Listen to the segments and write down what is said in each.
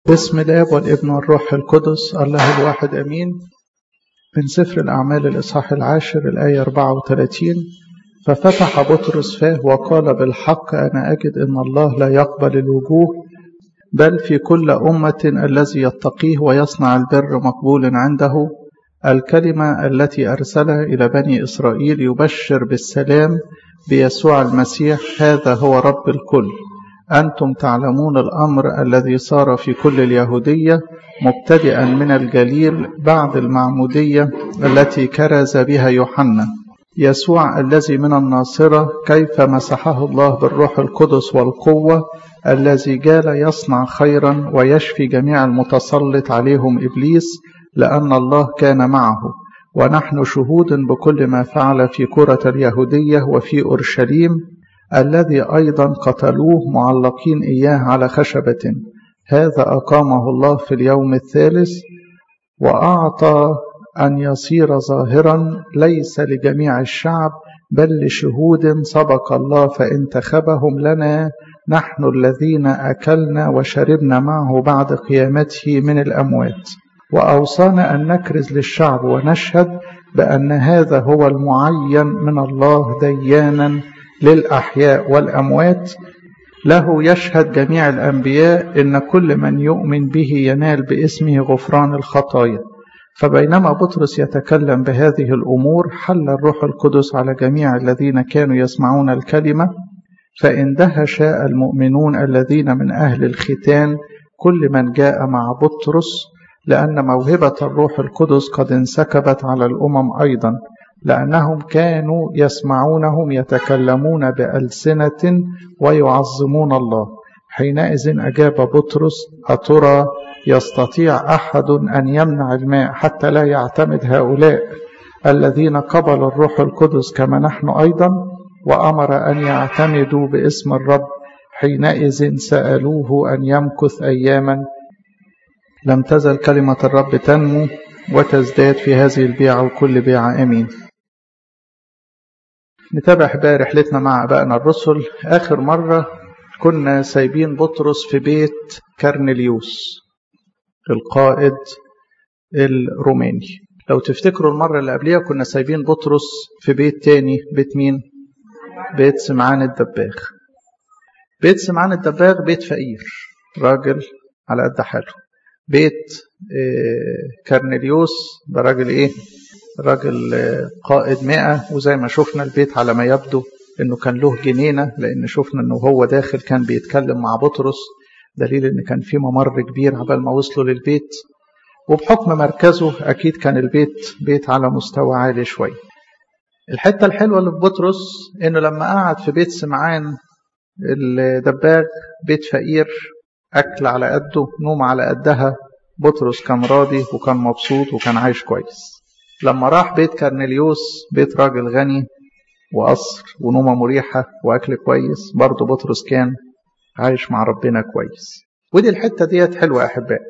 بسم الاب والابن والروح القدس الله الواحد امين من سفر الاعمال الاصحاح العاشر الايه 34 ففتح بطرس فاه وقال بالحق انا اجد ان الله لا يقبل الوجوه بل في كل امه الذي يتقيه ويصنع البر مقبول عنده الكلمه التي ارسلها الى بني اسرائيل يبشر بالسلام بيسوع المسيح هذا هو رب الكل أنتم تعلمون الأمر الذي صار في كل اليهودية مبتدئا من الجليل بعد المعمودية التي كرز بها يوحنا يسوع الذي من الناصرة كيف مسحه الله بالروح القدس والقوة الذي جال يصنع خيرا ويشفي جميع المتسلط عليهم إبليس لأن الله كان معه ونحن شهود بكل ما فعل في كرة اليهودية وفي أورشليم الذي أيضا قتلوه معلقين إياه على خشبة هذا أقامه الله في اليوم الثالث وأعطى أن يصير ظاهرا ليس لجميع الشعب بل لشهود سبق الله فانتخبهم لنا نحن الذين أكلنا وشربنا معه بعد قيامته من الأموات وأوصانا أن نكرز للشعب ونشهد بأن هذا هو المعين من الله ديانا للأحياء والأموات له يشهد جميع الأنبياء إن كل من يؤمن به ينال باسمه غفران الخطايا فبينما بطرس يتكلم بهذه الأمور حل الروح القدس على جميع الذين كانوا يسمعون الكلمة فاندهش المؤمنون الذين من أهل الختان كل من جاء مع بطرس لأن موهبة الروح القدس قد انسكبت على الأمم أيضا لأنهم كانوا يسمعونهم يتكلمون بألسنة ويعظمون الله حينئذ أجاب بطرس أترى يستطيع أحد أن يمنع الماء حتى لا يعتمد هؤلاء الذين قبلوا الروح القدس كما نحن أيضا وأمر أن يعتمدوا باسم الرب حينئذ سألوه أن يمكث أياما لم تزل كلمة الرب تنمو وتزداد في هذه البيعة وكل بيعة أمين نتابع بقى رحلتنا مع أبائنا الرسل آخر مرة كنا سايبين بطرس في بيت كرنليوس القائد الروماني لو تفتكروا المرة اللي قبلها كنا سايبين بطرس في بيت تاني بيت مين؟ بيت سمعان الدباغ بيت سمعان الدباغ بيت فقير راجل على قد حاله بيت كرنليوس ده راجل ايه راجل قائد مئة وزي ما شفنا البيت على ما يبدو انه كان له جنينة لان شفنا انه هو داخل كان بيتكلم مع بطرس دليل ان كان في ممر كبير عبال ما وصلوا للبيت وبحكم مركزه اكيد كان البيت بيت على مستوى عالي شوية الحتة الحلوة اللي في بطرس انه لما قعد في بيت سمعان الدباغ بيت فقير أكل على قده نوم على قدها بطرس كان راضي وكان مبسوط وكان عايش كويس لما راح بيت كرنليوس بيت راجل غني وقصر ونومة مريحة وأكل كويس برضه بطرس كان عايش مع ربنا كويس ودي الحتة ديت حلوة أحبائي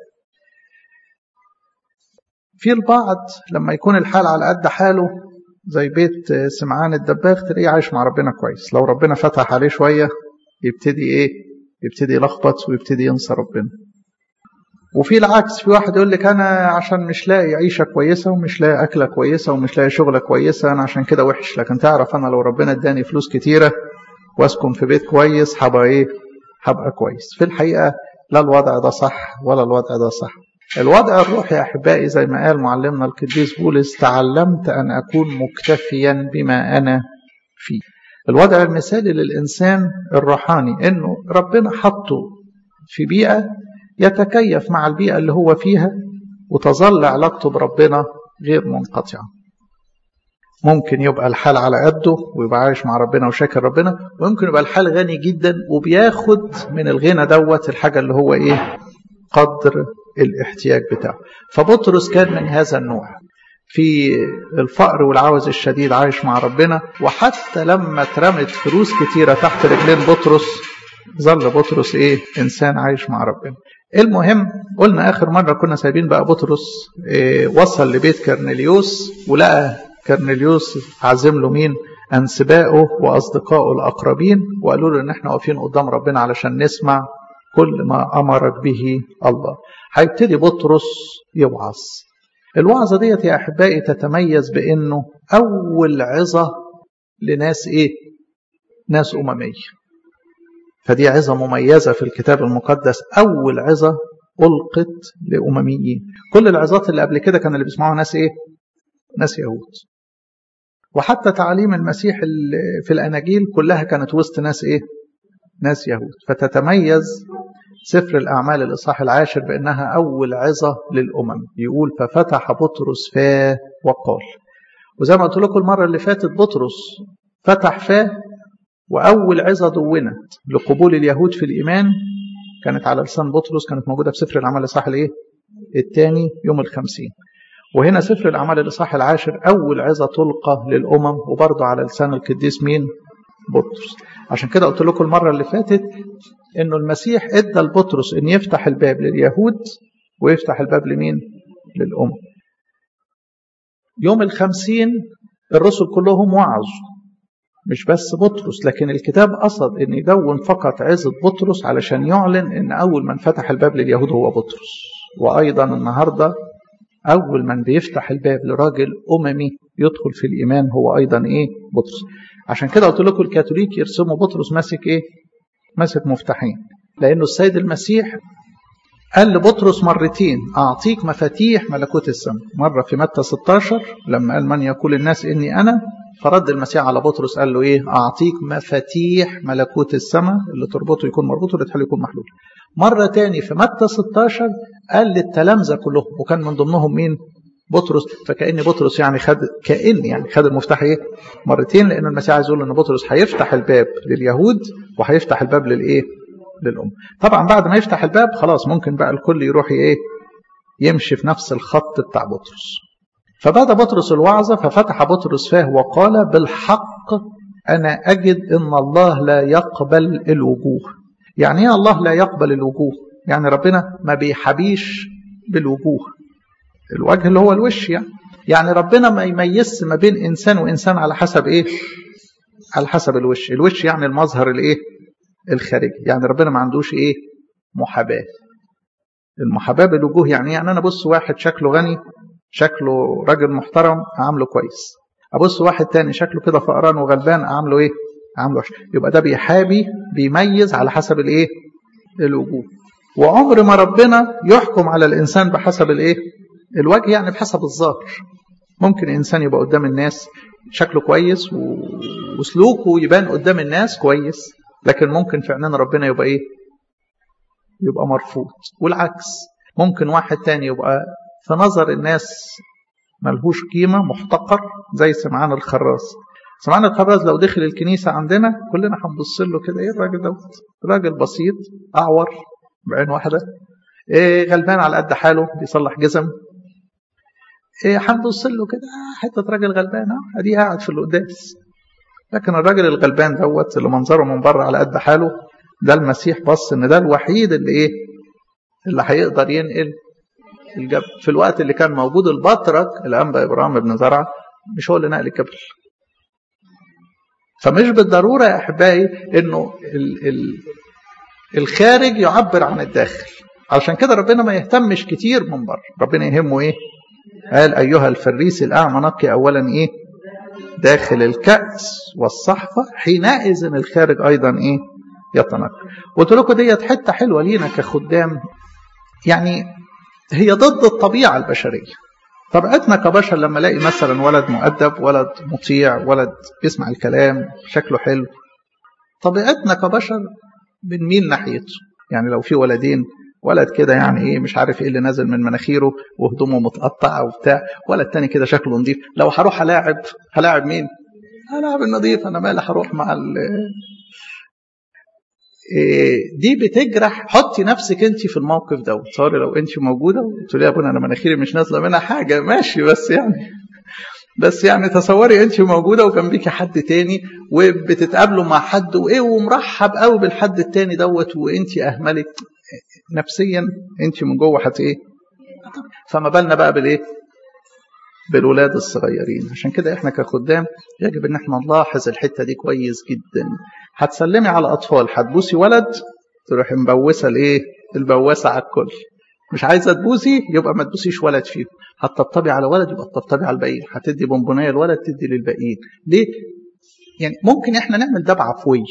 في البعض لما يكون الحال على قد حاله زي بيت سمعان الدباغ تلاقيه عايش مع ربنا كويس لو ربنا فتح عليه شوية يبتدي ايه يبتدي يلخبط ويبتدي ينسى ربنا وفي العكس في واحد يقول لك انا عشان مش لاقي عيشه كويسه ومش لاقي اكله كويسه ومش لاقي شغله كويسه انا عشان كده وحش لكن تعرف انا لو ربنا اداني فلوس كتيره واسكن في بيت كويس هبقى ايه هبقى كويس في الحقيقه لا الوضع ده صح ولا الوضع ده صح الوضع الروحي يا احبائي زي ما قال معلمنا القديس بولس تعلمت ان اكون مكتفيا بما انا فيه الوضع المثالي للإنسان الروحاني إنه ربنا حطه في بيئة يتكيف مع البيئة اللي هو فيها وتظل علاقته بربنا غير منقطعة ممكن يبقى الحال على قده ويبقى عايش مع ربنا وشاكر ربنا ويمكن يبقى الحال غني جدا وبياخد من الغنى دوت الحاجة اللي هو إيه قدر الاحتياج بتاعه فبطرس كان من هذا النوع في الفقر والعوز الشديد عايش مع ربنا وحتى لما اترمت فلوس كتيرة تحت رجلين بطرس ظل بطرس ايه انسان عايش مع ربنا المهم قلنا اخر مرة كنا سايبين بقى بطرس إيه وصل لبيت كرنليوس ولقى كرنليوس عازم له مين انسبائه واصدقائه الاقربين وقالوا له ان احنا واقفين قدام ربنا علشان نسمع كل ما أمرك به الله هيبتدي بطرس يوعظ الوعظة ديت يا أحبائي تتميز بأنه أول عظة لناس إيه ناس أممية فدي عظة مميزة في الكتاب المقدس أول عظة ألقت لأمميين كل العظات اللي قبل كده كان اللي بيسمعوها ناس إيه ناس يهود وحتى تعاليم المسيح في الأناجيل كلها كانت وسط ناس إيه ناس يهود فتتميز سفر الأعمال الإصحاح العاشر بأنها أول عظة للأمم يقول ففتح بطرس فاه وقال وزي ما قلت لكم المرة اللي فاتت بطرس فتح فاه وأول عظة دونت لقبول اليهود في الإيمان كانت على لسان بطرس كانت موجودة في سفر الأعمال الإصحاح الإيه؟ الثاني يوم الخمسين وهنا سفر الأعمال الإصحاح العاشر أول عظة تلقى للأمم وبرضه على لسان القديس مين؟ بطرس عشان كده قلت لكم المرة اللي فاتت إنه المسيح إدى لبطرس إن يفتح الباب لليهود ويفتح الباب لمين؟ للأمم يوم الخمسين الرسل كلهم وعظوا مش بس بطرس لكن الكتاب قصد ان يدون فقط عزة بطرس علشان يعلن ان اول من فتح الباب لليهود هو بطرس وايضا النهارده اول من بيفتح الباب لراجل اممي يدخل في الايمان هو ايضا ايه بطرس عشان كده قلت لكم الكاثوليك يرسموا بطرس ماسك ايه ماسك مفتاحين لانه السيد المسيح قال لبطرس مرتين اعطيك مفاتيح ملكوت السماء مره في متى 16 لما قال من يقول الناس اني انا فرد المسيح على بطرس قال له ايه اعطيك مفاتيح ملكوت السماء اللي تربطه يكون مربوط واللي تحله يكون محلول مره تاني في متى 16 قال للتلامذه كلهم وكان من ضمنهم مين بطرس فكأن بطرس يعني خد كأن يعني خد المفتاح ايه مرتين لأن المسيح عايز يقول ان بطرس هيفتح الباب لليهود وهيفتح الباب للايه للأم طبعا بعد ما يفتح الباب خلاص ممكن بقى الكل يروح ايه يمشي في نفس الخط بتاع بطرس فبدا بطرس الوعظة ففتح بطرس فاه وقال بالحق أنا أجد أن الله لا يقبل الوجوه يعني ايه الله لا يقبل الوجوه يعني ربنا ما بيحبيش بالوجوه الوجه اللي هو الوش يعني يعني ربنا ما يميزش ما بين إنسان وإنسان على حسب إيه على حسب الوش الوش يعني المظهر الإيه الخارجي يعني ربنا ما عندوش إيه محاباة المحاباة بالوجوه يعني يعني أنا بص واحد شكله غني شكله راجل محترم أعامله كويس أبص واحد تاني شكله كده فقران وغلبان أعامله إيه أعامله وحش يبقى ده بيحابي بيميز على حسب الإيه الوجوه وعمر ما ربنا يحكم على الإنسان بحسب الإيه الوجه يعني بحسب الظاهر ممكن إنسان يبقى قدام الناس شكله كويس وسلوكه يبان قدام الناس كويس لكن ممكن في عينين ربنا يبقى إيه يبقى مرفوض والعكس ممكن واحد تاني يبقى في نظر الناس ملهوش قيمة محتقر زي سمعان الخراز سمعان الخراز لو دخل الكنيسة عندنا كلنا هنبص له كده ايه الراجل دوت راجل بسيط أعور بعين واحدة إيه غلبان على قد حاله بيصلح جزم إيه هنبص له كده حتة راجل غلبان ادي قاعد في القداس لكن الراجل الغلبان دوت اللي منظره من بره على قد حاله ده المسيح بص ان ده الوحيد اللي ايه اللي هيقدر ينقل الجبل في الوقت اللي كان موجود البطرك الانبا ابراهيم بن زرعه مش هو اللي نقل الجبل فمش بالضروره يا احبائي انه ال ال الخارج يعبر عن الداخل عشان كده ربنا ما يهتمش كتير من بره ربنا يهمه ايه قال ايها الفريس الاعمى نقي اولا ايه داخل الكأس والصحفة حينئذ الخارج أيضا إيه يتنقى قلت لكم ديت حتة حلوة لينا كخدام يعني هي ضد الطبيعة البشرية طبيعتنا كبشر لما الاقي مثلا ولد مؤدب ولد مطيع ولد بيسمع الكلام شكله حلو طبيعتنا كبشر بنميل ناحيته يعني لو في ولدين ولد كده يعني ايه مش عارف ايه اللي نازل من مناخيره وهدومه متقطعه وبتاع ولد تاني كده شكله نظيف لو هروح الاعب هلاعب مين؟ هلاعب النظيف انا مالي هروح مع ال إيه دي بتجرح حطي نفسك انت في الموقف ده تصوري لو انت موجوده وتقولي لي يا ابونا انا مناخيري مش نازله منها حاجه ماشي بس يعني بس يعني تصوري انت موجوده وجنبيكي حد تاني وبتتقابلوا مع حد وايه ومرحب قوي بالحد التاني دوت وانت اهملت نفسيا انت من جوه هت ايه فما بالنا بقى بالايه بالولاد الصغيرين عشان كده احنا كخدام يجب ان احنا نلاحظ الحته دي كويس جدا هتسلمي على اطفال هتبوسي ولد تروح مبوسه الايه البواسه على الكل مش عايزه تبوسي يبقى ما تبوسيش ولد فيهم هتطبطبي على ولد يبقى تطبطبي على الباقيين هتدي بونبونيه لولد تدي للباقيين ليه يعني ممكن احنا نعمل ده بعفويه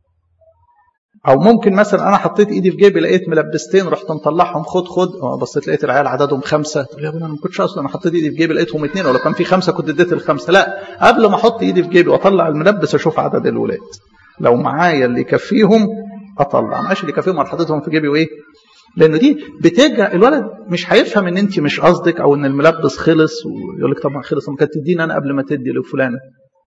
او ممكن مثلا انا حطيت ايدي في جيبي لقيت ملبستين رحت مطلعهم خد خد بصيت لقيت العيال عددهم خمسه تقول يا ابني انا ما كنتش اصلا انا حطيت ايدي في جيبي لقيتهم اثنين ولو كان في خمسه كنت اديت الخمسه لا قبل ما احط ايدي في جيبي واطلع الملبس اشوف عدد الولاد لو معايا اللي يكفيهم اطلع معاش اللي يكفيهم انا حطيتهم في جيبي وايه لان دي بترجع الولد مش هيفهم ان انت مش قصدك او ان الملبس خلص ويقول لك طبعا خلص ما كانت تديني انا قبل ما تدي لفلانه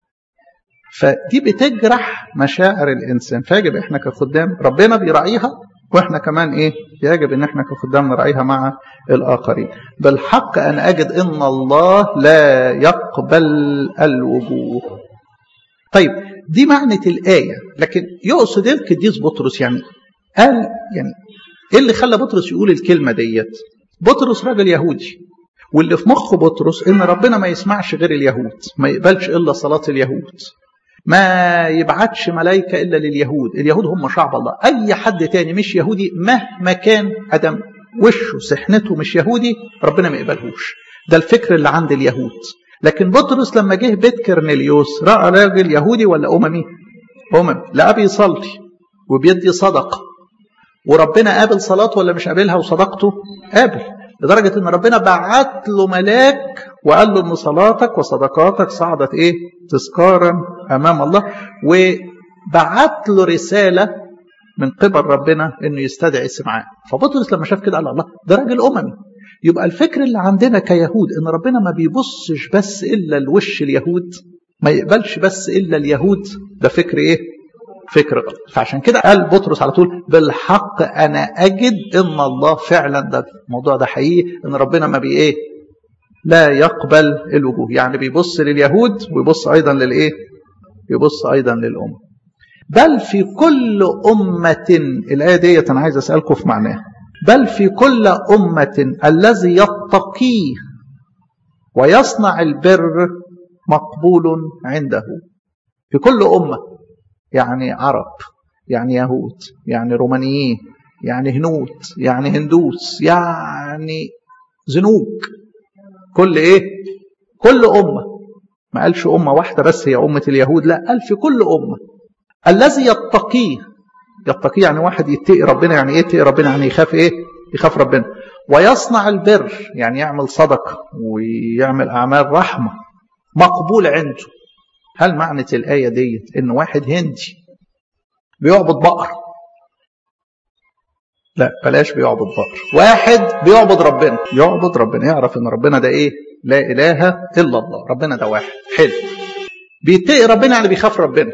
فدي بتجرح مشاعر الانسان فيجب احنا كخدام ربنا بيراعيها واحنا كمان ايه يجب ان احنا كخدام نراعيها مع الاخرين بالحق ان اجد ان الله لا يقبل الوجوه طيب دي معنى الايه لكن يقصد ايه القديس بطرس يعني قال يعني ايه اللي خلى بطرس يقول الكلمه ديت بطرس راجل يهودي واللي في مخ بطرس ان ربنا ما يسمعش غير اليهود ما يقبلش الا صلاه اليهود ما يبعتش ملائكة إلا لليهود اليهود هم شعب الله أي حد تاني مش يهودي مهما كان أدم وشه سحنته مش يهودي ربنا ما يقبلهوش ده الفكر اللي عند اليهود لكن بطرس لما جه بيت كرنيليوس رأى راجل يهودي ولا أممي أمم لا بيصلي وبيدي صدقة وربنا قابل صلاته ولا مش قابلها وصدقته قابل لدرجة ان ربنا بعت له ملاك وقال له ان صلاتك وصدقاتك صعدت ايه تذكارا امام الله وبعت له رسالة من قبل ربنا انه يستدعي سمعان فبطرس لما شاف كده قال الله ده راجل اممي يبقى الفكر اللي عندنا كيهود ان ربنا ما بيبصش بس الا الوش اليهود ما يقبلش بس الا اليهود ده فكر ايه فكر غلط فعشان كده قال بطرس على طول بالحق انا اجد ان الله فعلا ده الموضوع ده حقيقي ان ربنا ما بي ايه لا يقبل الوجوه يعني بيبص لليهود ويبص ايضا للايه يبص ايضا للامم بل في كل أمة الآية ديت أنا عايز أسألكم في معناها بل في كل أمة الذي يتقيه ويصنع البر مقبول عنده في كل أمة يعني عرب يعني يهود يعني رومانيين يعني هنود يعني هندوس يعني زنوج كل ايه كل أمة ما قالش أمة واحدة بس هي أمة اليهود لا قال في كل أمة الذي يتقيه يتقيه يعني واحد يتقي ربنا يعني ايه يتقي ربنا يعني يخاف ايه يخاف ربنا ويصنع البر يعني يعمل صدقة ويعمل أعمال رحمة مقبول عنده هل معنى الآية ديت إن واحد هندي بيعبد بقر لا بلاش بيعبد بقر واحد بيعبد ربنا يعبد ربنا يعرف إن ربنا ده إيه لا إله إلا الله ربنا ده واحد حلو بيتقي ربنا يعني بيخاف ربنا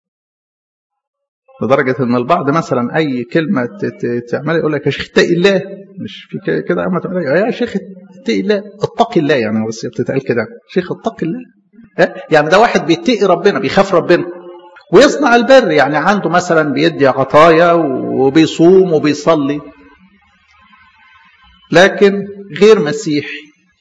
لدرجة إن البعض مثلا أي كلمة تعملها يقول لك يا شيخ اتقي الله مش في كده أما تعمل يا شيخ اتقي الله اتقي الله يعني بس بتتقال كده شيخ اتقي الله يعني ده واحد بيتقي ربنا بيخاف ربنا ويصنع البر يعني عنده مثلا بيدي عطايا وبيصوم وبيصلي لكن غير مسيحي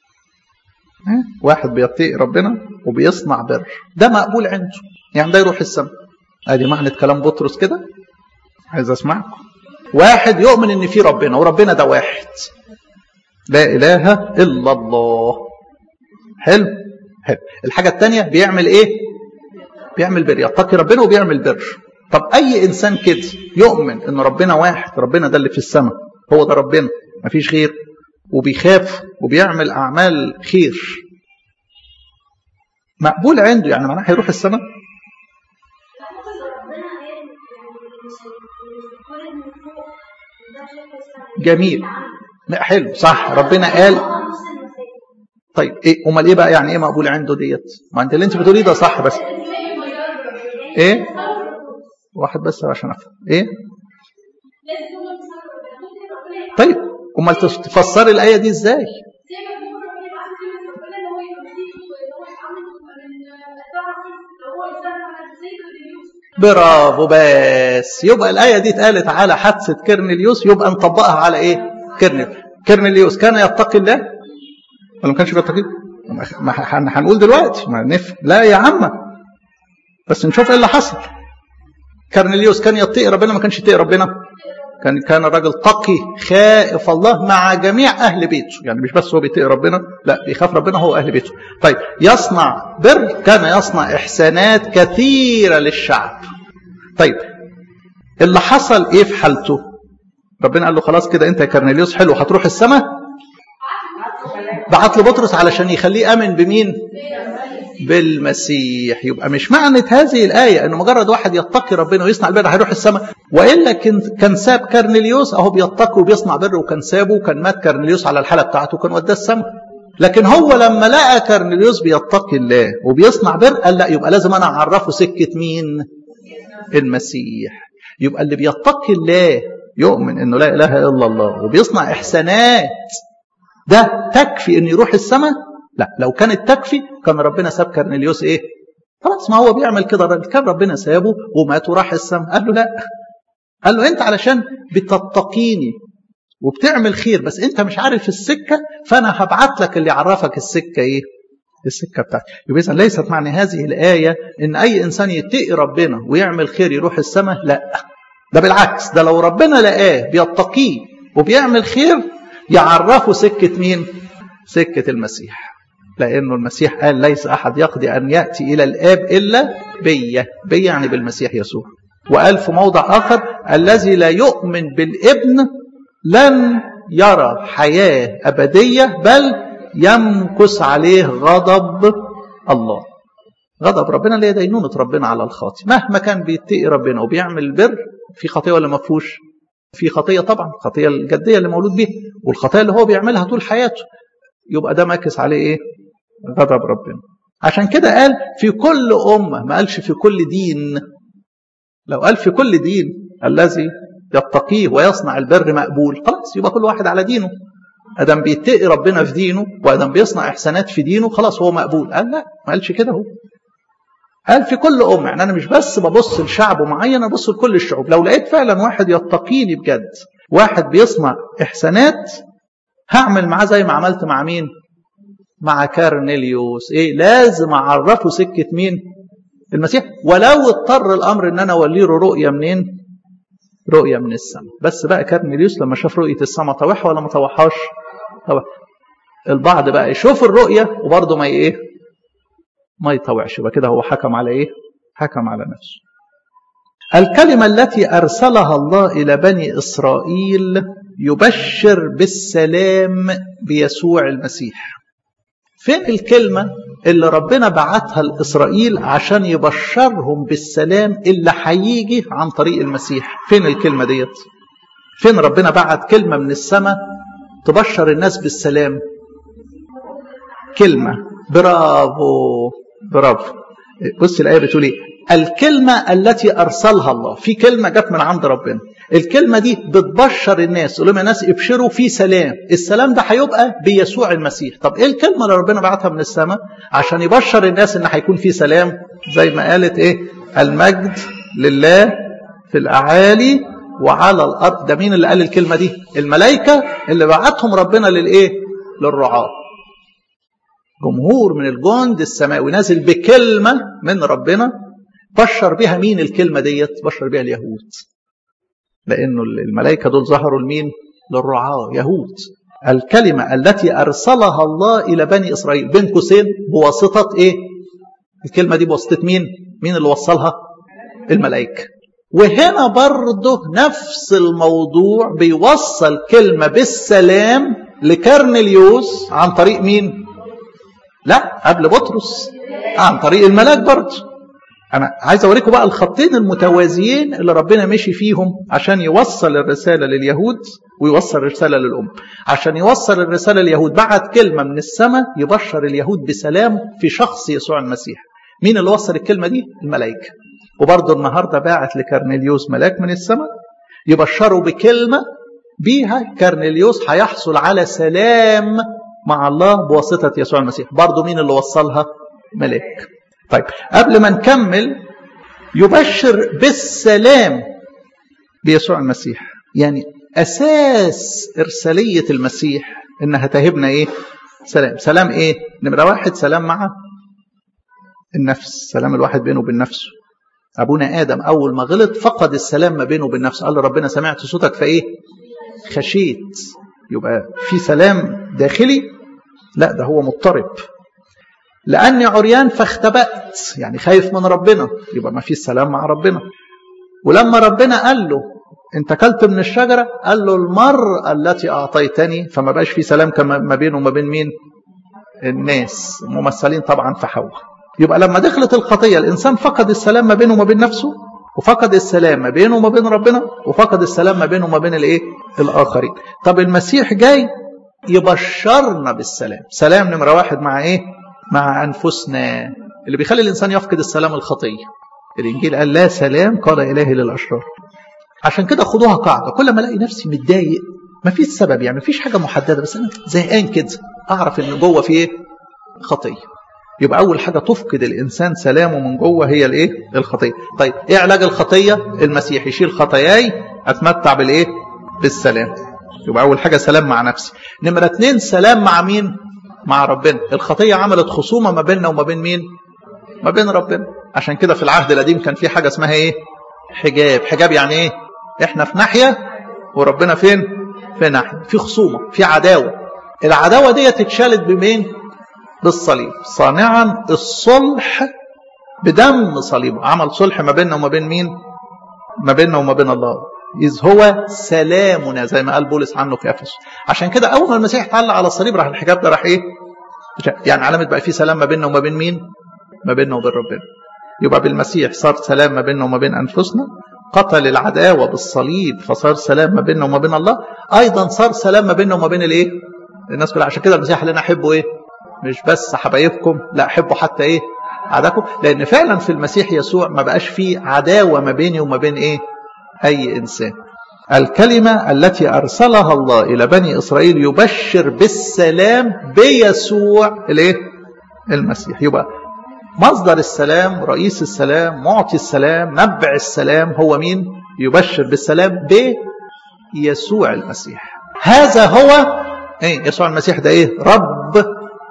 واحد بيتقي ربنا وبيصنع بر ده مقبول عنده يعني ده يروح السماء ادي معنى كلام بطرس كده عايز اسمعكم واحد يؤمن ان في ربنا وربنا ده واحد لا اله الا الله حلو حلو الحاجه الثانيه بيعمل ايه بيعمل بر يتقي ربنا وبيعمل بر طب اي انسان كده يؤمن ان ربنا واحد ربنا ده اللي في السماء هو ده ربنا مفيش غير وبيخاف وبيعمل اعمال خير مقبول عنده يعني معناه هيروح السماء جميل حلو صح ربنا قال طيب ايه امال ايه بقى يعني ايه مقبول عنده ديت ما انت اللي انت بتقوليه ده صح بس ايه واحد بس عشان افهم ايه طيب امال تفسري الايه دي ازاي برافو بس يبقى الآية دي اتقالت على حادثة كرنيليوس يبقى نطبقها على إيه؟ كرنيل كرنيليوس كان يتقي الله ولا ما كانش بيتقي؟ ما هنقول دلوقتي ما نف لا يا عم بس نشوف ايه اللي حصل كرنيليوس كان يتقي ربنا ما كانش يتقي ربنا كان كان راجل تقي خائف الله مع جميع اهل بيته يعني مش بس هو بيتقي ربنا لا بيخاف ربنا هو اهل بيته طيب يصنع بر كان يصنع احسانات كثيره للشعب طيب اللي حصل ايه في حالته ربنا قال له خلاص كده انت يا كرنيليوس حلو هتروح السماء بعت له بطرس علشان يخليه امن بمين بالمسيح يبقى مش معنى هذه الآية أنه مجرد واحد يتقي ربنا ويصنع البر هيروح السماء وإلا كان ساب كرنيليوس أهو بيتقي وبيصنع بر وكان سابه وكان مات كرنيليوس على الحالة بتاعته وكان وداه السماء لكن هو لما لقى كرنيليوس بيتقي الله وبيصنع بر قال لا يبقى لازم أنا أعرفه سكة مين المسيح يبقى اللي بيتقي الله يؤمن أنه لا إله إلا الله وبيصنع إحسانات ده تكفي أن يروح السماء لا لو كانت تكفي كان ربنا ساب كرنيليوس ايه خلاص ما هو بيعمل كده كان ربنا سابه ومات وراح السماء قال له لا قال له انت علشان بتتقيني وبتعمل خير بس انت مش عارف السكه فانا هبعت لك اللي يعرفك السكه ايه السكه بتاعتك يبقى اذا ليست معنى هذه الايه ان اي انسان يتقي ربنا ويعمل خير يروح السماء لا ده بالعكس ده لو ربنا لقاه بيتقيه وبيعمل خير يعرفه سكه مين سكه المسيح لأنه المسيح قال ليس أحد يقضي أن يأتي إلى الآب إلا بي بي يعني بالمسيح يسوع وقال في موضع آخر الذي لا يؤمن بالابن لن يرى حياة أبدية بل يمكث عليه غضب الله غضب ربنا اللي هي دينونة ربنا على الخاطئ مهما كان بيتقي ربنا وبيعمل البر في خطية ولا ما فيهوش في خطية طبعا الخطية الجدية اللي مولود بيها والخطية اللي هو بيعملها طول حياته يبقى ده ماكس عليه ايه غضب ربنا عشان كده قال في كل أمة ما قالش في كل دين لو قال في كل دين الذي يتقيه ويصنع البر مقبول خلاص يبقى كل واحد على دينه ادم بيتقي ربنا في دينه وادم بيصنع احسانات في دينه خلاص هو مقبول قال لا ما قالش كده هو قال في كل أمة يعني أنا مش بس ببص لشعب معين أنا ببص لكل الشعوب لو لقيت فعلا واحد يتقيني بجد واحد بيصنع إحسانات هعمل معاه زي ما عملت مع مين مع كارنيليوس ايه لازم اعرفه سكه مين المسيح ولو اضطر الامر ان انا اولي له رؤيه منين رؤيه من السماء بس بقى كارنيليوس لما شاف رؤيه السماء طوحها ولا ما طوحهاش طوح البعض بقى يشوف الرؤيه وبرضه ما ايه ما يطوعش يبقى كده هو حكم على ايه حكم على نفسه الكلمه التي ارسلها الله الى بني اسرائيل يبشر بالسلام بيسوع المسيح فين الكلمة اللي ربنا بعتها لإسرائيل عشان يبشرهم بالسلام اللي هيجي عن طريق المسيح فين الكلمة ديت فين ربنا بعت كلمة من السماء تبشر الناس بالسلام كلمة برافو برافو بص الآية بتقول ايه الكلمة التي أرسلها الله في كلمة جت من عند ربنا الكلمة دي بتبشر الناس تقول لهم يا ناس ابشروا في سلام السلام ده هيبقى بيسوع المسيح طب ايه الكلمة اللي ربنا بعتها من السماء عشان يبشر الناس ان هيكون في سلام زي ما قالت ايه المجد لله في الأعالي وعلى الأرض ده مين اللي قال الكلمة دي الملائكة اللي بعتهم ربنا للإيه للرعاة جمهور من الجند السماوي نازل بكلمة من ربنا بشر بها مين الكلمة ديت بشر بها اليهود لأنه الملائكة دول ظهروا لمين للرعاة يهود الكلمة التي أرسلها الله إلى بني إسرائيل بين قوسين بواسطة إيه الكلمة دي بواسطة مين مين اللي وصلها الملائكة وهنا برضه نفس الموضوع بيوصل كلمة بالسلام لكرنليوس عن طريق مين لا قبل بطرس عن طريق الملاك برضه انا عايز اوريكم بقى الخطين المتوازيين اللي ربنا مشي فيهم عشان يوصل الرساله لليهود ويوصل الرساله للام عشان يوصل الرساله لليهود بعت كلمه من السماء يبشر اليهود بسلام في شخص يسوع المسيح مين اللي وصل الكلمه دي الملائكه وبرضه النهارده باعت لكرنيليوس ملاك من السماء يبشروا بكلمه بيها كرنيليوس هيحصل على سلام مع الله بواسطه يسوع المسيح برضه مين اللي وصلها ملاك طيب قبل ما نكمل يبشر بالسلام بيسوع المسيح يعني أساس إرسالية المسيح إنها تهبنا إيه سلام سلام إيه نمرة واحد سلام مع النفس سلام الواحد بينه وبين نفسه ابونا ادم اول ما غلط فقد السلام ما بينه وبين نفسه قال له ربنا سمعت صوتك فايه خشيت يبقى في سلام داخلي لا ده هو مضطرب لاني عريان فاختبأت يعني خايف من ربنا يبقى ما فيش سلام مع ربنا ولما ربنا قال له انت اكلت من الشجره قال له المرأة التي اعطيتني فما بقاش في سلام كما ما بينه وما بين مين الناس ممثلين طبعا في حواء يبقى لما دخلت الخطيه الانسان فقد السلام ما بينه وما بين نفسه وفقد السلام ما بينه وما بين ربنا وفقد السلام ما بينه وما بين الايه الاخرين طب المسيح جاي يبشرنا بالسلام سلام نمره واحد مع ايه مع انفسنا اللي بيخلي الانسان يفقد السلام الخطيه الانجيل قال لا سلام قال الهي للاشرار عشان كده خدوها قاعده كل ما الاقي نفسي متضايق ما فيش سبب يعني ما فيش حاجه محدده بس انا زهقان كده اعرف ان جوه في ايه خطيه يبقى اول حاجه تفقد الانسان سلامه من جوه هي الايه الخطيه طيب ايه علاج الخطيه المسيح يشيل خطاياي اتمتع بالايه بالسلام يبقى اول حاجه سلام مع نفسي نمره اتنين سلام مع مين مع ربنا الخطيه عملت خصومه ما بيننا وما بين مين ما بين ربنا عشان كده في العهد القديم كان في حاجه اسمها ايه حجاب حجاب يعني ايه احنا في ناحيه وربنا فين في ناحيه في خصومه في عداوه العداوه دي اتشالت بمين بالصليب صانعا الصلح بدم صليبه عمل صلح ما بيننا وما بين مين ما بيننا وما بين الله إذ هو سلامنا زي ما قال بولس عنه في أفسس عشان كده أول ما المسيح اتعلق على الصليب راح الحجاب ده راح إيه يعني علامة بقى في سلام ما بيننا وما بين مين ما بيننا وبين ربنا يبقى بالمسيح صار سلام ما بيننا وما بين أنفسنا قتل العداوة بالصليب فصار سلام ما بيننا وما بين الله أيضا صار سلام ما بيننا وما بين الإيه الناس كلها عشان كده المسيح قال لنا أحبوا إيه مش بس حبايبكم لا أحبوا حتى إيه عداكم لأن فعلا في المسيح يسوع ما بقاش فيه عداوة ما بيني وما بين إيه أي إنسان الكلمة التي أرسلها الله إلى بني إسرائيل يبشر بالسلام بيسوع الإيه؟ المسيح يبقى مصدر السلام رئيس السلام معطي السلام نبع السلام هو مين يبشر بالسلام بيسوع المسيح هذا هو ايه يسوع المسيح ده ايه رب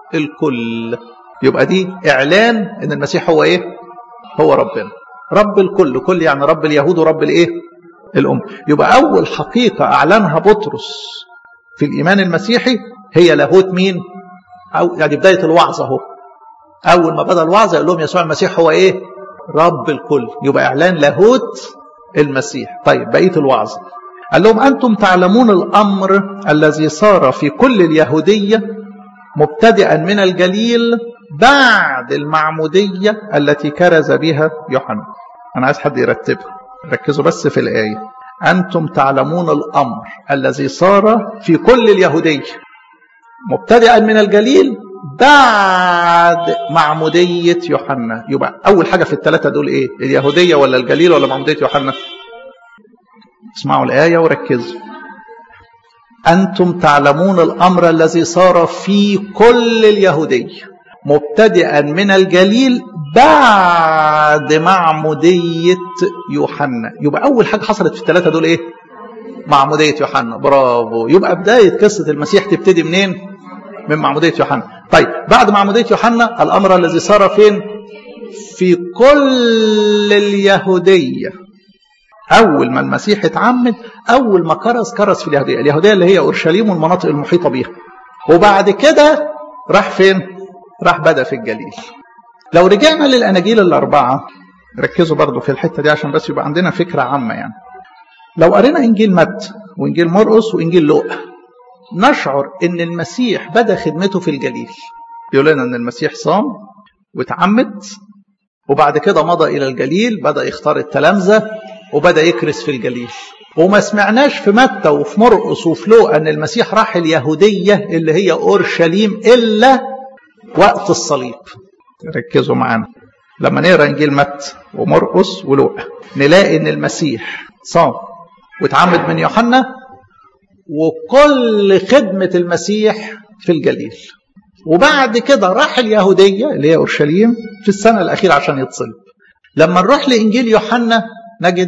الكل يبقى دي اعلان ان المسيح هو ايه هو ربنا رب الكل كل يعني رب اليهود ورب الايه الأم يبقى أول حقيقة أعلنها بطرس في الإيمان المسيحي هي لاهوت مين أو يعني بداية الوعظ أهو أول ما بدأ الوعظ قال لهم يسوع المسيح هو إيه رب الكل يبقى إعلان لاهوت المسيح طيب بقية الوعظ قال لهم أنتم تعلمون الأمر الذي صار في كل اليهودية مبتدئا من الجليل بعد المعمودية التي كرز بها يوحنا أنا عايز حد يرتبها ركزوا بس في الآية أنتم تعلمون الأمر الذي صار في كل اليهودية مبتدئا من الجليل بعد معمودية يوحنا يبقى أول حاجة في الثلاثة دول إيه اليهودية ولا الجليل ولا معمودية يوحنا اسمعوا الآية وركزوا أنتم تعلمون الأمر الذي صار في كل اليهودية مبتدئا من الجليل بعد معمودية يوحنا يبقى أول حاجة حصلت في الثلاثة دول إيه معمودية يوحنا برافو يبقى بداية قصة المسيح تبتدي منين من معمودية يوحنا طيب بعد معمودية يوحنا الأمر الذي صار فين في كل اليهودية أول ما المسيح اتعمد أول ما كرز كرز في اليهودية اليهودية اللي هي أورشليم والمناطق المحيطة بيها وبعد كده راح فين راح بدأ في الجليل لو رجعنا للأناجيل الأربعة ركزوا برضو في الحتة دي عشان بس يبقى عندنا فكرة عامة يعني لو قرينا إنجيل متى وإنجيل مرقس وإنجيل لوقا نشعر إن المسيح بدأ خدمته في الجليل يقول لنا إن المسيح صام واتعمد وبعد كده مضى إلى الجليل بدأ يختار التلامذة وبدأ يكرس في الجليل وما سمعناش في متى وفي مرقس وفي لوقا أن المسيح راح اليهودية اللي هي أورشليم إلا وقت الصليب ركزوا معانا لما نقرا انجيل متى ومرقس ولوقا نلاقي ان المسيح صام واتعمد من يوحنا وكل خدمة المسيح في الجليل وبعد كده راح اليهودية اللي هي أورشليم في السنة الأخيرة عشان يتصلب لما نروح لإنجيل يوحنا نجد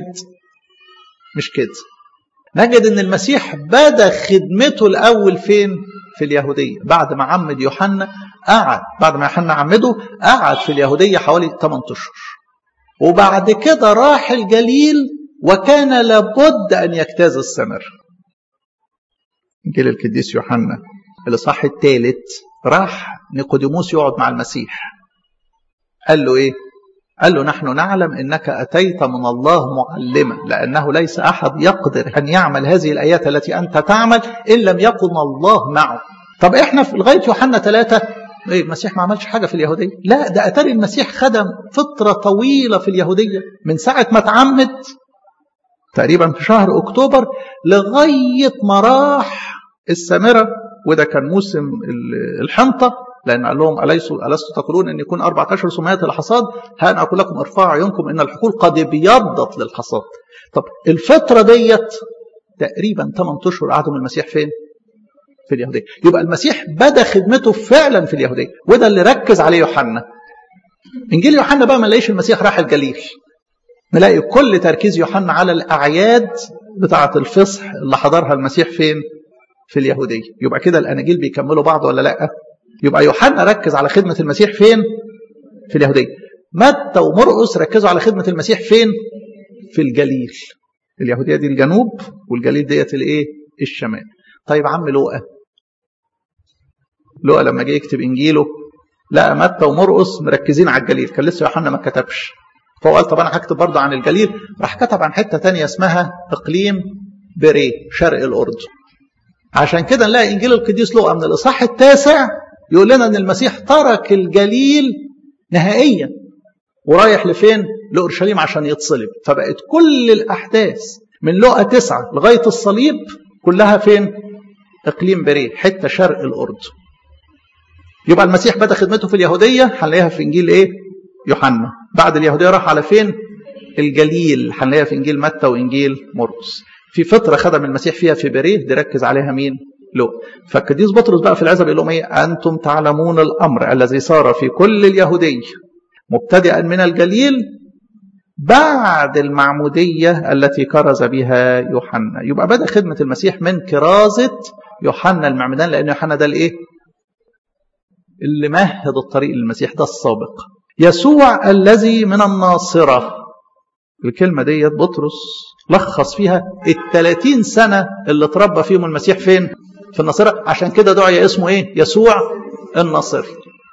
مش كده نجد ان المسيح بدا خدمته الاول فين في اليهوديه بعد ما عمد يوحنا قعد بعد ما يوحنا عمده قعد في اليهوديه حوالي 8 اشهر وبعد كده راح الجليل وكان لابد أن يجتاز السمر إنجيل القديس يوحنا الإصحاح الثالث راح نيقوديموس يقعد مع المسيح قال له إيه؟ قال له نحن نعلم انك اتيت من الله معلما لانه ليس احد يقدر ان يعمل هذه الايات التي انت تعمل ان لم يكن الله معه. طب احنا في لغايه يوحنا ثلاثه ايه المسيح ما عملش حاجه في اليهوديه؟ لا ده اتاري المسيح خدم فتره طويله في اليهوديه من ساعه ما اتعمد تقريبا في شهر اكتوبر لغايه ما راح السامره وده كان موسم الحنطه لأن قال لهم أليسوا ألست تقولون أن يكون أربعة أشهر سميات الحصاد ها أنا أقول لكم ارفعوا عيونكم إن الحقول قد ابيضت للحصاد طب الفترة ديت تقريبا 8 أشهر قعدوا المسيح فين؟ في اليهودية يبقى المسيح بدأ خدمته فعلا في اليهودية وده اللي ركز عليه يوحنا إنجيل يوحنا بقى ما نلاقيش المسيح راح الجليل نلاقي كل تركيز يوحنا على الأعياد بتاعة الفصح اللي حضرها المسيح فين؟ في اليهودية يبقى كده الأناجيل بيكملوا بعض ولا لأ؟ يبقى يوحنا ركز على خدمة المسيح فين؟ في اليهودية. متى ومرقس ركزوا على خدمة المسيح فين؟ في الجليل. اليهودية دي الجنوب والجليل ديت الايه؟ الشمال. طيب عم لوقا. لوقا لما جه يكتب انجيله لقى متى ومرقس مركزين على الجليل، كان لسه يوحنا ما كتبش. فهو قال طب انا هكتب برضه عن الجليل، راح كتب عن حته ثانيه اسمها اقليم بري شرق الاردن. عشان كده نلاقي انجيل القديس لوقا من الاصحاح التاسع يقول لنا ان المسيح ترك الجليل نهائيا ورايح لفين؟ لاورشليم عشان يتصلب فبقت كل الاحداث من لقا تسعه لغايه الصليب كلها فين؟ اقليم بريه حته شرق الاردن. يبقى المسيح بدا خدمته في اليهوديه هنلاقيها في انجيل ايه؟ يوحنا. بعد اليهوديه راح على فين؟ الجليل هنلاقيها في انجيل متى وانجيل مرقس. في فتره خدم المسيح فيها في بريه دي ركز عليها مين؟ له فالقديس بطرس بقى في العزة بيقول لهم ايه انتم تعلمون الامر الذي صار في كل اليهوديه مبتدئا من الجليل بعد المعموديه التي كرز بها يوحنا يبقى بدا خدمه المسيح من كرازه يوحنا المعمدان لان يوحنا ده الايه اللي مهد الطريق للمسيح ده السابق يسوع الذي من الناصره الكلمه ديت بطرس لخص فيها ال 30 سنه اللي اتربى فيهم المسيح فين في الناصرة عشان كده دعي اسمه ايه يسوع الناصري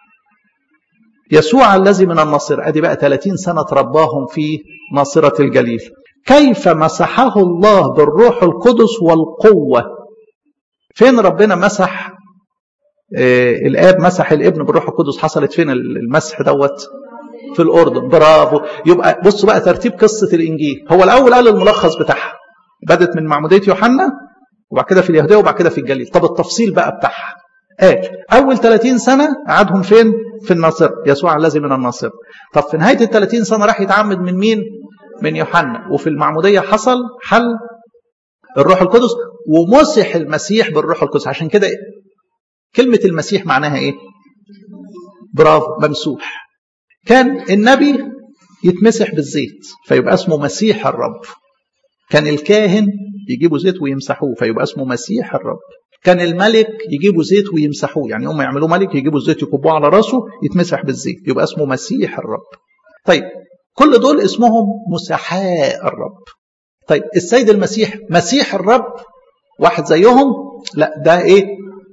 يسوع الذي من الناصرة ادي بقى 30 سنة ترباهم في ناصرة الجليل كيف مسحه الله بالروح القدس والقوة فين ربنا مسح آه الاب مسح الابن بالروح القدس حصلت فين المسح دوت في الاردن برافو يبقى بصوا بقى ترتيب قصه الانجيل هو الاول قال الملخص بتاعها بدت من معموديه يوحنا وبعد كده في اليهوديه وبعد كده في الجليل طب التفصيل بقى بتاعها قال اول 30 سنه قعدهم فين في الناصره يسوع الذي من الناصره طب في نهايه ال 30 سنه راح يتعمد من مين من يوحنا وفي المعموديه حصل حل الروح القدس ومسح المسيح بالروح القدس عشان كده كلمه المسيح معناها ايه برافو ممسوح كان النبي يتمسح بالزيت فيبقى اسمه مسيح الرب كان الكاهن يجيبوا زيت ويمسحوه فيبقى اسمه مسيح الرب كان الملك يجيبوا زيت ويمسحوه يعني هم يعملوه ملك يجيبوا الزيت يكبوه على راسه يتمسح بالزيت يبقى اسمه مسيح الرب طيب كل دول اسمهم مسحاء الرب طيب السيد المسيح مسيح الرب واحد زيهم لا ده ايه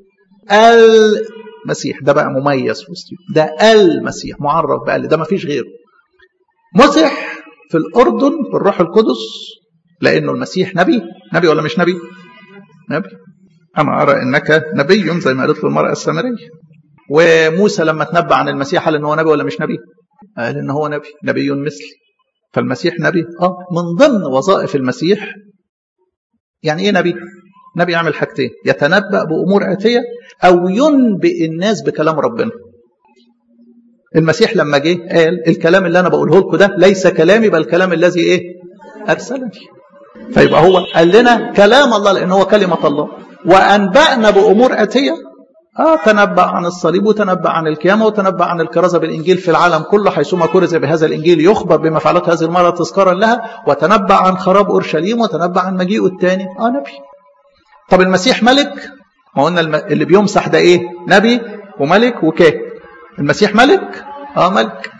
المسيح ده بقى مميز في وسطهم ده المسيح معرف بقى ده ما فيش غيره مسح في الاردن بالروح القدس لانه المسيح نبي نبي ولا مش نبي نبي انا ارى انك نبي زي ما قالت له المراه السامريه وموسى لما تنبأ عن المسيح قال ان هو نبي ولا مش نبي قال ان هو نبي نبي مثلي فالمسيح نبي اه من ضمن وظائف المسيح يعني ايه نبي نبي يعمل حاجتين يتنبأ بامور اتيه او ينبئ الناس بكلام ربنا المسيح لما جه قال الكلام اللي انا بقوله لكم ده ليس كلامي بل كلام الذي ايه ارسلني فيبقى هو قال لنا كلام الله لان هو كلمه الله وانبانا بامور اتيه اه تنبأ عن الصليب وتنبأ عن القيامه وتنبأ عن الكرازه بالانجيل في العالم كله حيثما كرز بهذا الانجيل يخبر بما فعلته هذه المره تذكارا لها وتنبأ عن خراب اورشليم وتنبأ عن مجيئه الثاني اه نبي طب المسيح ملك ما قلنا اللي بيمسح ده ايه نبي وملك وكاهن المسيح ملك اه ملك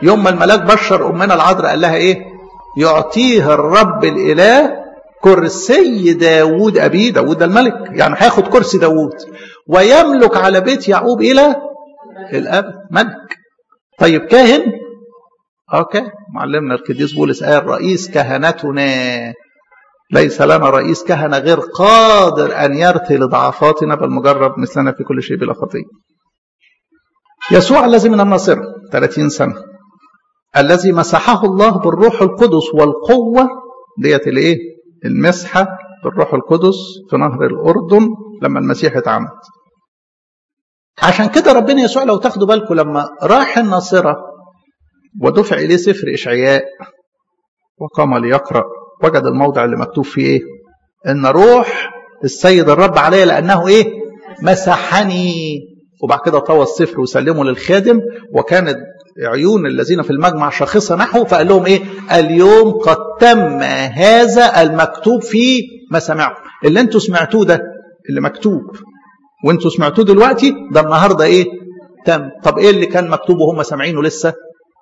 يوم ما الملاك بشر امنا العذراء قال لها ايه يعطيه الرب الاله كرسي داوود ابيه داوود ده الملك يعني هياخد كرسي داوود ويملك على بيت يعقوب الى الابد ملك طيب كاهن اوكي معلمنا القديس بولس قال رئيس كهنتنا ليس لنا رئيس كهنه غير قادر ان يرثي لضعفاتنا بل مجرب مثلنا في كل شيء بلا خطيه يسوع الذي من الناصرة 30 سنة الذي مسحه الله بالروح القدس والقوة ديت الايه المسحة بالروح القدس في نهر الأردن لما المسيح اتعمد عشان كده ربنا يسوع لو تاخدوا بالكم لما راح الناصرة ودفع إليه سفر إشعياء وقام ليقرأ وجد الموضع اللي مكتوب فيه إيه إن روح السيد الرب علي لأنه إيه مسحني وبعد كده طوى السفر وسلمه للخادم وكانت عيون الذين في المجمع شاخصة نحوه فقال لهم ايه اليوم قد تم هذا المكتوب في مسامعكم اللي انتوا سمعتوه ده اللي مكتوب وانتوا سمعتوه دلوقتي ده النهارده ايه تم طب ايه اللي كان مكتوب وهم سامعينه لسه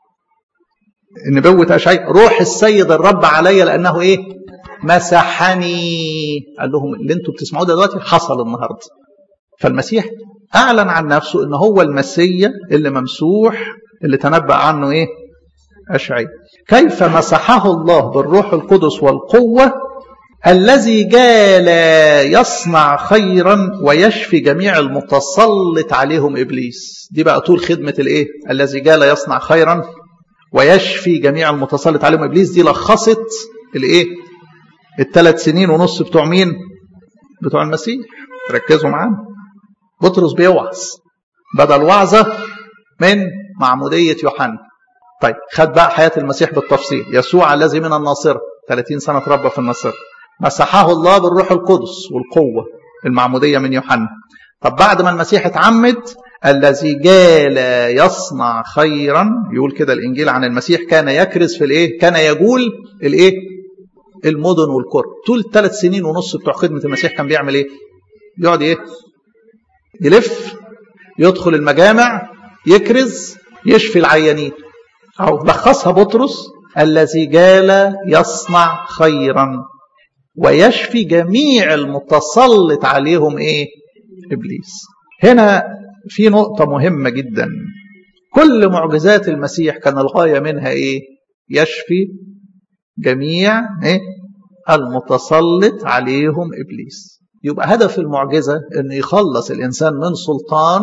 نبوة أشعياء روح السيد الرب علي لأنه إيه مسحني قال لهم اللي انتوا بتسمعوه ده دلوقتي حصل النهارده فالمسيح أعلن عن نفسه إن هو المسيا اللي ممسوح اللي تنبأ عنه إيه أشعياء كيف مسحه الله بالروح القدس والقوة الذي جال يصنع خيرا ويشفي جميع المتسلط عليهم إبليس دي بقى طول خدمة الإيه الذي جال يصنع خيرا ويشفي جميع المتسلط عليهم إبليس دي لخصت الإيه الثلاث سنين ونص بتوع مين بتوع المسيح ركزوا معانا بطرس بيوعظ بدل وعظة من معمودية يوحنا طيب خد بقى حياة المسيح بالتفصيل يسوع الذي من الناصرة 30 سنة تربى في الناصرة مسحه الله بالروح القدس والقوة المعمودية من يوحنا طب بعد ما المسيح اتعمد الذي جال يصنع خيرا يقول كده الانجيل عن المسيح كان يكرز في الايه كان يقول الايه المدن والقرى طول ثلاث سنين ونص بتوع خدمه المسيح كان بيعمل ايه يقعد ايه يلف يدخل المجامع يكرز يشفي العيانين أو لخصها بطرس الذي جال يصنع خيرا ويشفي جميع المتسلط عليهم ايه ابليس هنا في نقطة مهمة جدا كل معجزات المسيح كان الغاية منها ايه يشفي جميع ايه المتسلط عليهم ابليس يبقى هدف المعجزة أن يخلص الإنسان من سلطان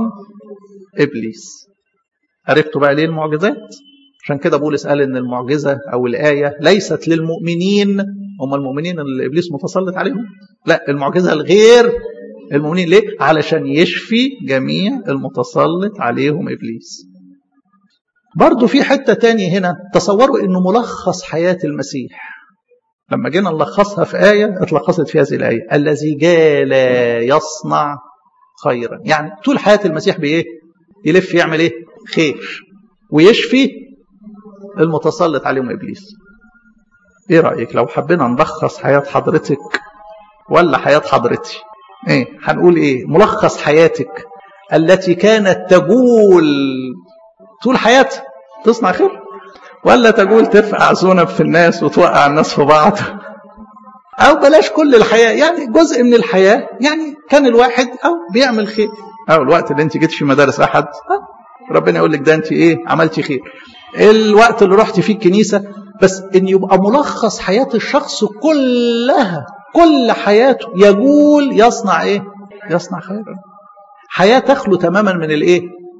إبليس عرفتوا بقى ليه المعجزات عشان كده بولس قال ان المعجزة او الآية ليست للمؤمنين هم المؤمنين اللي إبليس متسلط عليهم لا المعجزة الغير المؤمنين ليه علشان يشفي جميع المتسلط عليهم إبليس برضو في حتة تاني هنا تصوروا انه ملخص حياة المسيح لما جينا نلخصها في آية اتلخصت في هذه الآية الذي جال يصنع خيرا يعني طول حياة المسيح بإيه يلف يعمل إيه خير ويشفي المتسلط عليهم إبليس إيه رأيك لو حبينا نلخص حياة حضرتك ولا حياة حضرتي إيه هنقول إيه ملخص حياتك التي كانت تقول طول حياتها تصنع خير ولا تقول ترفع ذنب في الناس وتوقع الناس في بعض او بلاش كل الحياه يعني جزء من الحياه يعني كان الواحد او بيعمل خير او الوقت اللي انت جيت في مدارس احد ربنا يقول لك ده انت ايه عملتي خير الوقت اللي رحت فيه الكنيسه بس ان يبقى ملخص حياه الشخص كلها كل حياته يقول يصنع ايه يصنع خيرا حياه تخلو تماما من الايه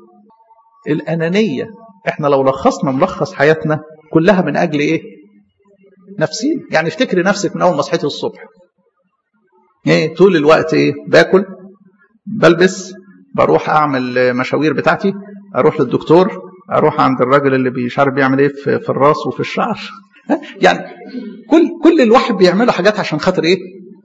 الانانيه احنا لو لخصنا ملخص حياتنا كلها من اجل ايه نفسين يعني افتكري نفسك من اول ما صحيتي الصبح ايه طول الوقت ايه باكل بلبس بروح اعمل مشاوير بتاعتي اروح للدكتور اروح عند الراجل اللي مش عارف بيعمل ايه في, في الراس وفي الشعر يعني كل كل الواحد بيعمله حاجات عشان خاطر ايه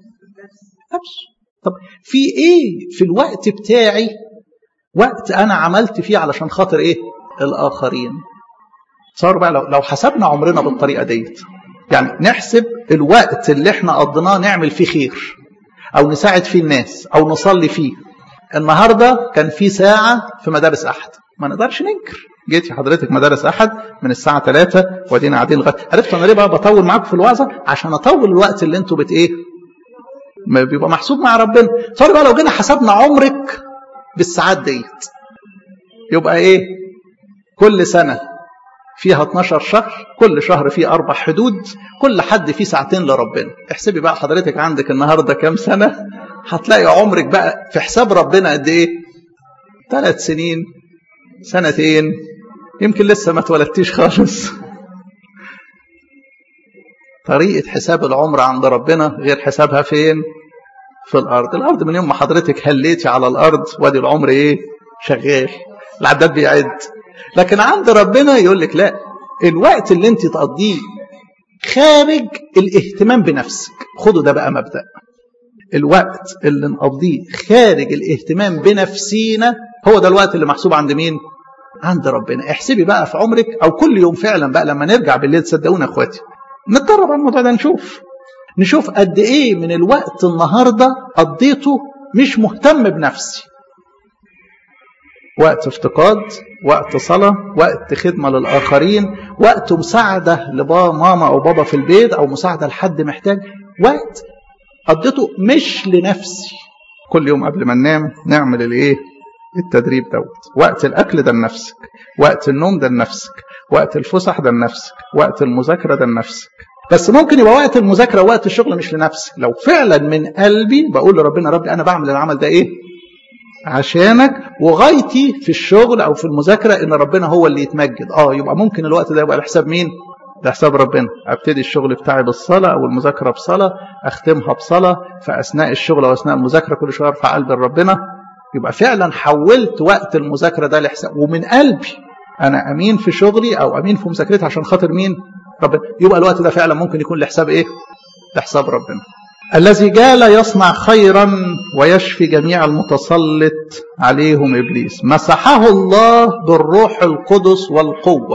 نفسه طب في ايه في الوقت بتاعي وقت انا عملت فيه علشان خاطر ايه الآخرين صار بقى لو, لو حسبنا عمرنا بالطريقة ديت يعني نحسب الوقت اللي احنا قضيناه نعمل فيه خير أو نساعد فيه الناس أو نصلي فيه النهاردة كان في ساعة في مدارس أحد ما نقدرش ننكر جيتي حضرتك مدارس احد من الساعه 3 وادينا قاعدين لغايه عرفتوا انا ليه بقى بطول معاكم في الوعظه عشان اطول الوقت اللي انتوا بت ايه ما بيبقى محسوب مع ربنا تصوري بقى لو جينا حسبنا عمرك بالساعات ديت يبقى ايه كل سنه فيها 12 شهر كل شهر فيه اربع حدود كل حد فيه ساعتين لربنا احسبي بقى حضرتك عندك النهارده كام سنه هتلاقي عمرك بقى في حساب ربنا قد ايه ثلاث سنين سنتين يمكن لسه ما اتولدتيش خالص طريقة حساب العمر عند ربنا غير حسابها فين في الأرض الأرض من يوم ما حضرتك هليتي على الأرض وادي العمر إيه شغال العداد بيعد لكن عند ربنا يقول لك لا الوقت اللي انت تقضيه خارج الاهتمام بنفسك خدوا ده بقى مبدأ الوقت اللي نقضيه خارج الاهتمام بنفسينا هو ده الوقت اللي محسوب عند مين عند ربنا احسبي بقى في عمرك او كل يوم فعلا بقى لما نرجع بالليل صدقونا اخواتي نتدرب على الموضوع ده نشوف نشوف قد ايه من الوقت النهارده قضيته مش مهتم بنفسي وقت افتقاد وقت صلاة وقت خدمة للآخرين وقت مساعدة لبابا ماما أو بابا في البيت أو مساعدة لحد محتاج وقت قضيته مش لنفسي كل يوم قبل ما ننام نعمل الايه التدريب دوت وقت الاكل ده لنفسك وقت النوم ده لنفسك وقت الفسح ده لنفسك وقت المذاكره ده لنفسك بس ممكن يبقى وقت المذاكره ووقت الشغل مش لنفسك لو فعلا من قلبي بقول لربنا ربي انا بعمل العمل ده ايه عشانك وغايتي في الشغل او في المذاكره ان ربنا هو اللي يتمجد اه يبقى ممكن الوقت ده يبقى لحساب مين ده حساب ربنا ابتدي الشغل بتاعي بالصلاه او المذاكره بصلاه اختمها بصلاه في اثناء الشغل او اثناء المذاكره كل شويه ارفع قلبي لربنا يبقى فعلا حولت وقت المذاكره ده لحساب ومن قلبي انا امين في شغلي او امين في مذاكرتي عشان خاطر مين ربنا يبقى الوقت ده فعلا ممكن يكون لحساب ايه لحساب ربنا الذي جال يصنع خيرا ويشفي جميع المتسلط عليهم ابليس مسحه الله بالروح القدس والقوه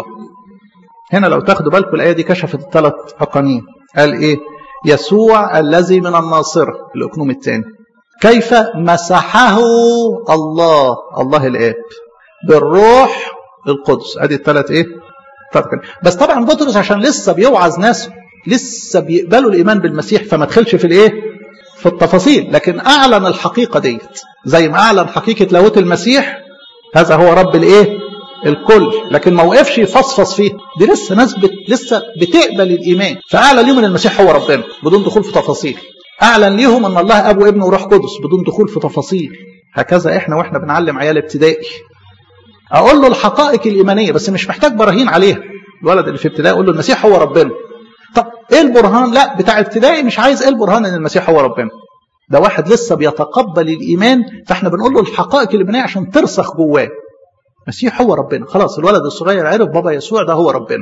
هنا لو تاخدوا بالكم الايه دي كشفت الثلاث اقانيم قال ايه يسوع الذي من الناصره الاقنوم الثاني كيف مسحه الله الله الاب بالروح القدس ادي الثلاث ايه بس طبعا بطرس عشان لسه بيوعظ ناس لسه بيقبلوا الايمان بالمسيح فما تدخلش في الايه في التفاصيل لكن اعلن الحقيقه ديت زي ما اعلن حقيقه لاهوت المسيح هذا هو رب الايه الكل لكن ما وقفش يفصفص فيه دي لسه ناس بت... لسه بتقبل الايمان فاعلن ليهم ان المسيح هو ربنا بدون دخول في تفاصيل اعلن ليهم ان الله اب وابن وروح قدس بدون دخول في تفاصيل هكذا احنا واحنا بنعلم عيال ابتدائي اقول له الحقائق الايمانيه بس مش محتاج براهين عليها الولد اللي في ابتدائي اقول له المسيح هو ربنا طب ايه البرهان لا بتاع ابتدائي مش عايز ايه البرهان ان المسيح هو ربنا ده واحد لسه بيتقبل الايمان فاحنا بنقول له الحقائق الايمانيه عشان ترسخ جواه المسيح هو ربنا خلاص الولد الصغير عرف بابا يسوع ده هو ربنا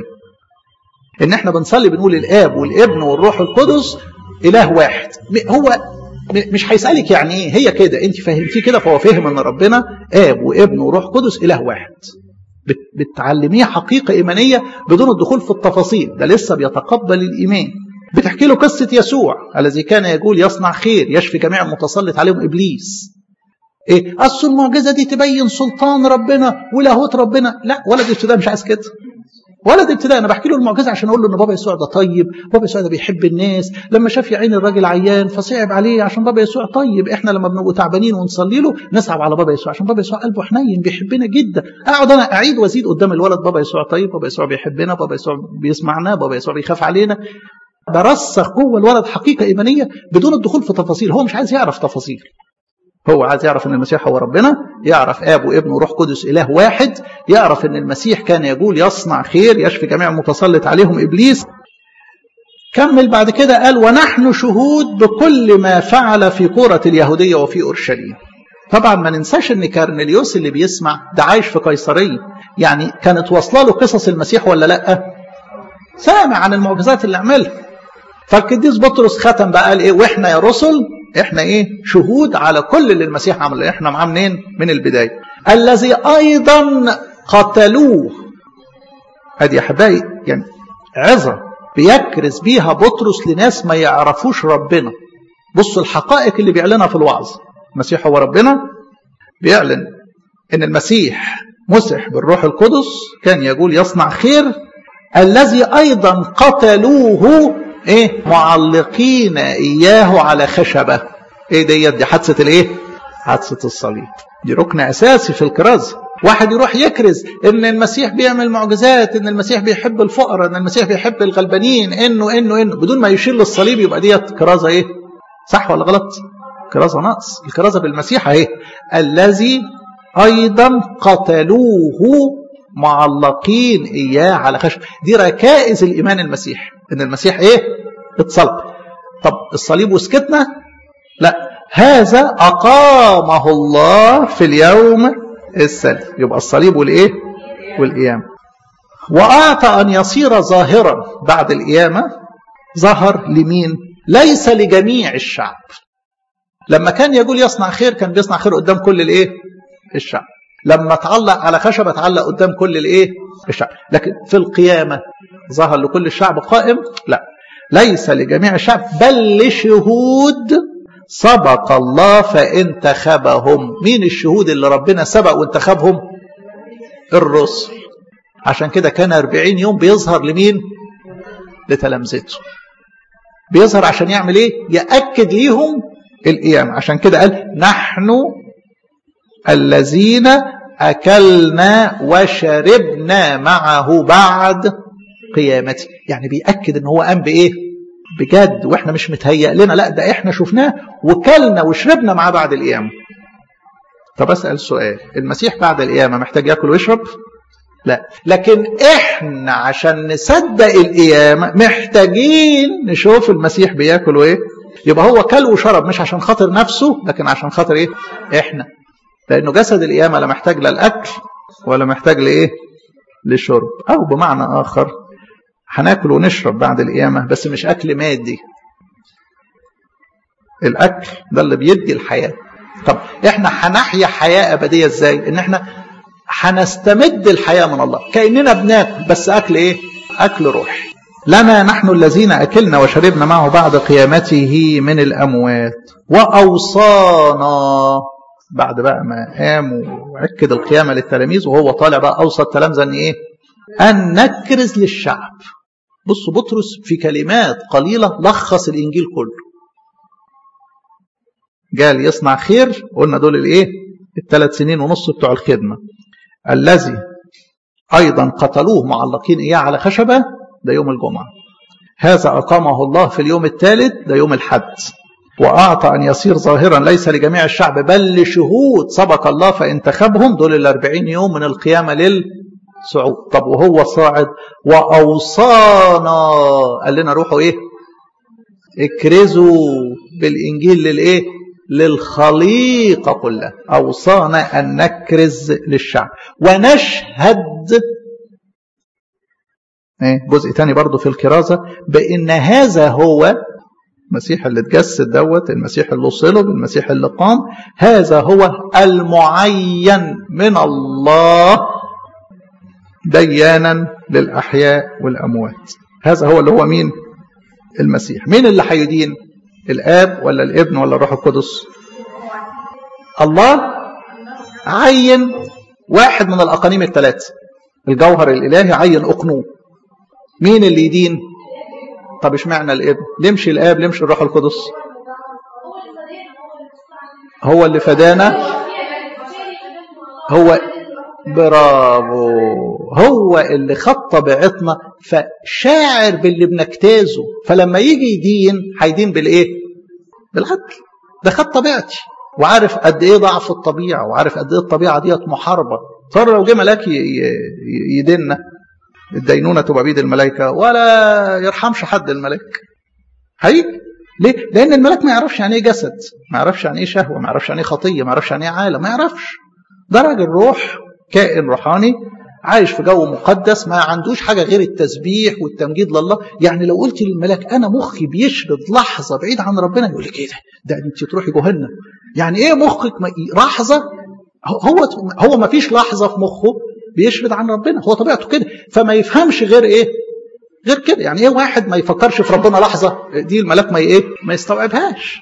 ان احنا بنصلي بنقول الاب والابن والروح القدس اله واحد هو مش هيسالك يعني ايه هي كده انت فهمتيه كده فهو فهم ان ربنا اب وابن وروح قدس اله واحد بتعلميه حقيقه ايمانيه بدون الدخول في التفاصيل ده لسه بيتقبل الايمان بتحكي له قصه يسوع الذي كان يقول يصنع خير يشفي جميع المتسلط عليهم ابليس ايه اصل المعجزه دي تبين سلطان ربنا ولاهوت ربنا لا ولد ابتداء مش عايز كده ولد ابتداء انا بحكي له المعجزه عشان اقول له ان بابا يسوع ده طيب بابا يسوع ده بيحب الناس لما شاف يا عين الراجل عيان فصعب عليه عشان بابا يسوع طيب احنا لما بنبقى تعبانين ونصلي له نصعب على بابا يسوع عشان بابا يسوع قلبه حنين بيحبنا جدا اقعد انا اعيد وازيد قدام الولد بابا يسوع طيب بابا يسوع بيحبنا بابا يسوع بيسمعنا بابا يسوع بيخاف علينا برسخ جوه الولد حقيقه ايمانيه بدون الدخول في تفاصيل هو مش عايز يعرف تفاصيل هو عايز يعرف ان المسيح هو ربنا يعرف اب وابن وروح قدس اله واحد يعرف ان المسيح كان يقول يصنع خير يشفي جميع المتسلط عليهم ابليس كمل بعد كده قال ونحن شهود بكل ما فعل في قرة اليهودية وفي أورشليم طبعا ما ننساش ان كارنيليوس اللي بيسمع ده عايش في قيصرية يعني كانت واصله له قصص المسيح ولا لا سامع عن المعجزات اللي عملها فالقديس بطرس ختم بقى قال ايه واحنا يا رسل احنا ايه شهود على كل اللي المسيح عمله احنا معاه منين من البدايه الذي ايضا قتلوه ادي يا احبائي يعني عظه بيكرز بيها بطرس لناس ما يعرفوش ربنا بصوا الحقائق اللي بيعلنها في الوعظ المسيح هو ربنا بيعلن ان المسيح مسح بالروح القدس كان يقول يصنع خير الذي أيضا قتلوه إيه معلقين إياه على خشبة إيه ديت دي حادثة الإيه حادثة الصليب دي ركن أساسي في الكرازة واحد يروح يكرز ان المسيح بيعمل معجزات ان المسيح بيحب الفقراء ان المسيح بيحب الغلبانين انه انه انه بدون ما يشير للصليب يبقى ديت كرازه ايه صح ولا غلط كرازه نقص الكرازه بالمسيح ايه الذي ايضا قتلوه معلقين اياه على خشب دي ركائز الايمان المسيح ان المسيح ايه اتصلب طب الصليب وسكتنا لا هذا اقامه الله في اليوم الثالث يبقى الصليب والايه والقيامه واعطى ان يصير ظاهرا بعد القيامه ظهر لمين ليس لجميع الشعب لما كان يقول يصنع خير كان بيصنع خير قدام كل الايه الشعب لما تعلق على خشبه تعلق قدام كل الايه الشعب لكن في القيامه ظهر لكل الشعب قائم لا ليس لجميع الشعب بل لشهود سبق الله فانتخبهم مين الشهود اللي ربنا سبق وانتخبهم الرسل عشان كده كان أربعين يوم بيظهر لمين لتلامذته بيظهر عشان يعمل ايه يأكد ليهم القيامة عشان كده قال نحن الذين أكلنا وشربنا معه بعد قيامته يعني بيأكد ان هو قام بإيه بجد واحنا مش متهيأ لنا لا ده احنا شفناه وكلنا وشربنا معاه بعد القيامة طب أسأل سؤال المسيح بعد القيامة محتاج ياكل ويشرب لا لكن احنا عشان نصدق القيامة محتاجين نشوف المسيح بياكل وايه يبقى هو كل وشرب مش عشان خاطر نفسه لكن عشان خاطر ايه احنا لانه جسد القيامة لا محتاج لا الاكل ولا محتاج لايه للشرب او بمعنى اخر هناكل ونشرب بعد القيامة بس مش اكل مادي الاكل ده اللي بيدي الحياة طب احنا هنحيا حياة ابدية ازاي ان احنا هنستمد الحياة من الله كأننا بناكل بس أكل إيه أكل روح لنا نحن الذين أكلنا وشربنا معه بعد قيامته من الأموات وأوصانا بعد بقى ما قام وأكد القيامة للتلاميذ وهو طالع بقى أوصى التلامذة أن إيه أن نكرز للشعب بصوا بطرس في كلمات قليلة لخص الإنجيل كله قال يصنع خير قلنا دول الإيه الثلاث سنين ونص بتوع الخدمة الذي أيضا قتلوه معلقين إياه على خشبة ده يوم الجمعة هذا أقامه الله في اليوم الثالث ده يوم الحد وأعطى أن يصير ظاهرا ليس لجميع الشعب بل لشهود سبق الله فانتخبهم دول الأربعين يوم من القيامة للصعود طب وهو صاعد وأوصانا قال لنا روحوا إيه اكرزوا بالإنجيل للإيه للخليقة كلها أوصانا أن نكرز للشعب ونشهد جزء تاني برضو في الكرازة بأن هذا هو المسيح اللي اتجسد دوت المسيح اللي صلب المسيح اللي قام هذا هو المعين من الله ديانا للأحياء والأموات هذا هو اللي هو مين المسيح مين اللي هيدين الآب ولا الابن ولا الروح القدس الله عين واحد من الأقانيم الثلاثة الجوهر الإلهي عين أقنوم مين اللي يدين طب اشمعنى الابن لمشي الآب لمشي الروح القدس هو اللي فدانا هو برافو هو اللي خد طبيعتنا فشاعر باللي بنجتازه فلما يجي يدين هيدين بالايه بالعدل ده خد طبيعتي وعارف قد ايه ضعف الطبيعه وعارف قد ايه الطبيعه ديت محاربه صار لو جه ملاك يديننا الدينونه تبقى بيد الملائكه ولا يرحمش حد الملاك هيجي ليه؟ لأن الملاك ما يعرفش يعني إيه جسد، ما يعرفش يعني إيه شهوة، ما يعرفش يعني إيه خطية، ما يعرفش يعني إيه عالم، ما يعرفش. ده راجل روح كائن روحاني عايش في جو مقدس ما عندوش حاجة غير التسبيح والتمجيد لله يعني لو قلت للملاك أنا مخي بيشرد لحظة بعيد عن ربنا يقول لك إيه ده ده أنت تروحي جهنم يعني إيه مخك لحظة هو هو ما فيش لحظة في مخه بيشرد عن ربنا هو طبيعته كده فما يفهمش غير إيه غير كده يعني ايه واحد ما يفكرش في ربنا لحظة دي الملاك ما ايه ما يستوعبهاش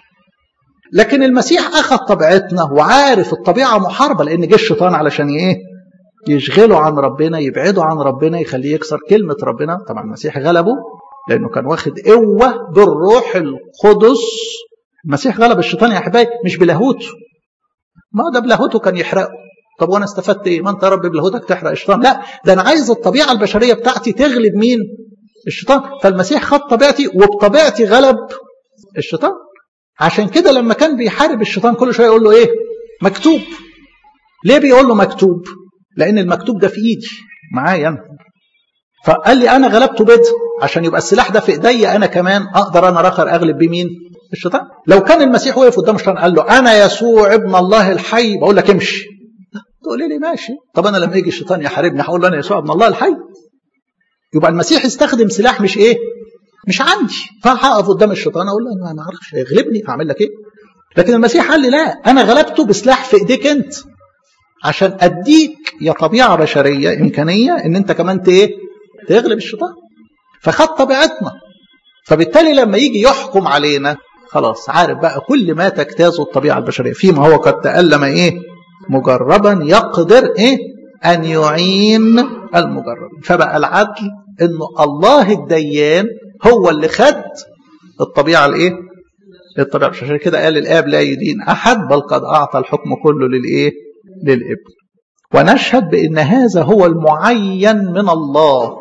لكن المسيح أخذ طبيعتنا وعارف الطبيعة محاربة لأن جه الشيطان علشان إيه؟ يشغله عن ربنا يبعده عن ربنا يخليه يكسر كلمة ربنا طبعا المسيح غلبه لأنه كان واخد قوة بالروح القدس المسيح غلب الشيطان يا أحبائي مش بلاهوته ما ده بلاهوته كان يحرقه طب وانا استفدت ايه؟ ما انت يا رب بلاهوتك تحرق الشيطان، لا ده انا عايز الطبيعه البشريه بتاعتي تغلب مين؟ الشيطان، فالمسيح خد طبيعتي وبطبيعتي غلب الشيطان. عشان كده لما كان بيحارب الشيطان كل شويه يقول له ايه؟ مكتوب. ليه بيقول له مكتوب؟ لان المكتوب ده في ايدي معايا انا. فقال لي انا غلبته بد عشان يبقى السلاح ده في ايديا انا كمان اقدر انا اخر اغلب بيه مين؟ الشيطان. لو كان المسيح وقف قدام الشيطان قال له انا يسوع ابن الله الحي بقول لك امشي. تقول لي ماشي طب انا لما يجي الشيطان يحاربني هقول له انا يسوع ابن الله الحي يبقى المسيح استخدم سلاح مش ايه مش عندي فهقف قدام الشيطان اقول له انا ما اعرفش هيغلبني هعمل لك ايه لكن المسيح قال لي لا انا غلبته بسلاح في ايديك انت عشان اديك يا طبيعه بشريه امكانيه ان انت كمان ايه تغلب الشيطان فخد طبيعتنا فبالتالي لما يجي يحكم علينا خلاص عارف بقى كل ما تجتازه الطبيعه البشريه فيما هو قد تالم ايه مجربا يقدر ايه ان يعين المجرب فبقى العدل انه الله الديان هو اللي خد الطبيعه الايه الطبيعه عشان كده قال الاب لا يدين احد بل قد اعطى الحكم كله للايه للابن ونشهد بان هذا هو المعين من الله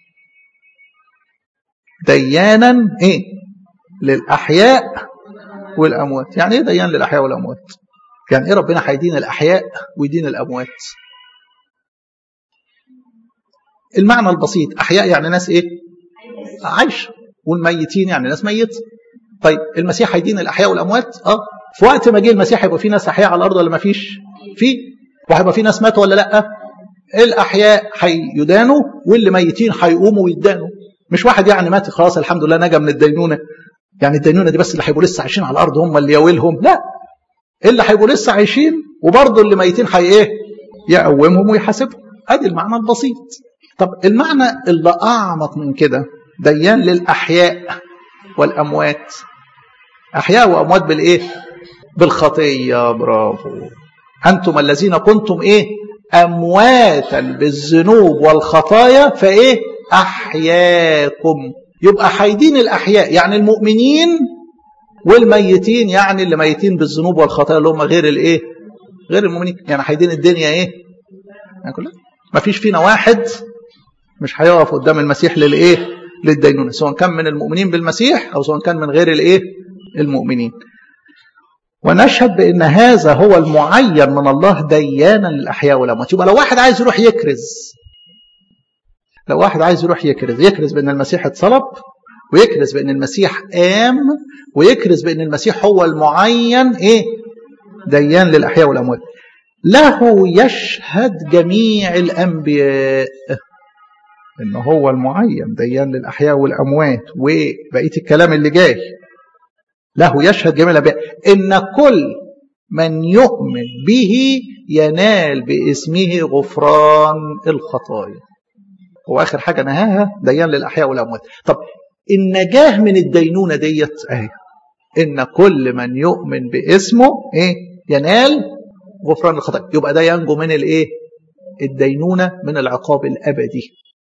ديانا ايه للاحياء والاموات يعني ايه ديان للاحياء والاموات يعني ايه ربنا هيدين الاحياء ويدين الاموات المعنى البسيط احياء يعني ناس ايه عايشه والميتين يعني ناس ميت طيب المسيح هيدين الاحياء والاموات اه في وقت ما جه المسيح هيبقى في ناس احياء على الارض ولا ما فيش في وهيبقى في ناس ماتوا ولا لا الاحياء هيدانوا واللي ميتين هيقوموا ويدانوا مش واحد يعني مات خلاص الحمد لله نجا من الدينونه يعني الدينونه دي بس اللي هيبقوا لسه عايشين على الارض هم اللي ياويلهم لا اللي هيبقوا لسه عايشين وبرضه اللي ميتين هي ايه يقومهم ويحاسبهم ادي المعنى البسيط طب المعنى اللي اعمق من كده ديان للاحياء والاموات احياء واموات بالايه بالخطيه برافو انتم الذين كنتم ايه امواتا بالذنوب والخطايا فايه احياكم يبقى حيدين الاحياء يعني المؤمنين والميتين يعني اللي ميتين بالذنوب والخطايا اللي هم غير الايه غير المؤمنين يعني حيدين الدنيا ايه يعني كلها ما فيش فينا واحد مش هيقف قدام المسيح للايه للدينونة سواء كان من المؤمنين بالمسيح او سواء كان من غير الايه المؤمنين ونشهد بان هذا هو المعين من الله ديانا للاحياء والاموات يبقى لو واحد عايز يروح يكرز لو واحد عايز يروح يكرز يكرز بان المسيح اتصلب ويكرز بان المسيح قام ويكرز بان المسيح هو المعين ايه ديان للاحياء والاموات له يشهد جميع الانبياء ان هو المعين ديان للاحياء والاموات وبقيه الكلام اللي جاي له يشهد جميع الانبياء ان كل من يؤمن به ينال باسمه غفران الخطايا هو اخر حاجه نهاها ديان للاحياء والاموات طب النجاه من الدينونه ديت اهي ان كل من يؤمن باسمه ايه ينال غفران الخطايا يبقى ده ينجو من الايه الدينونه من العقاب الابدي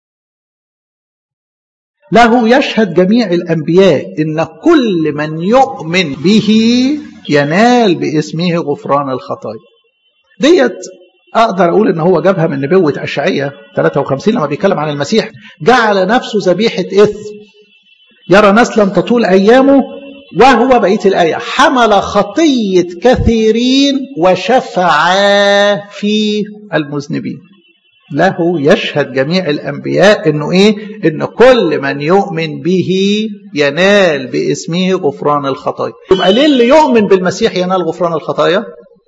له يشهد جميع الانبياء ان كل من يؤمن به ينال باسمه غفران الخطايا ديت اقدر اقول ان هو جابها من نبوه اشعياء 53 لما بيتكلم عن المسيح جعل نفسه ذبيحه اثم يرى نسلا تطول ايامه وهو بقيه الايه حمل خطيه كثيرين وشفع في المذنبين له يشهد جميع الانبياء انه ايه ان كل من يؤمن به ينال باسمه غفران الخطايا يبقى ليه اللي يؤمن بالمسيح ينال غفران الخطايا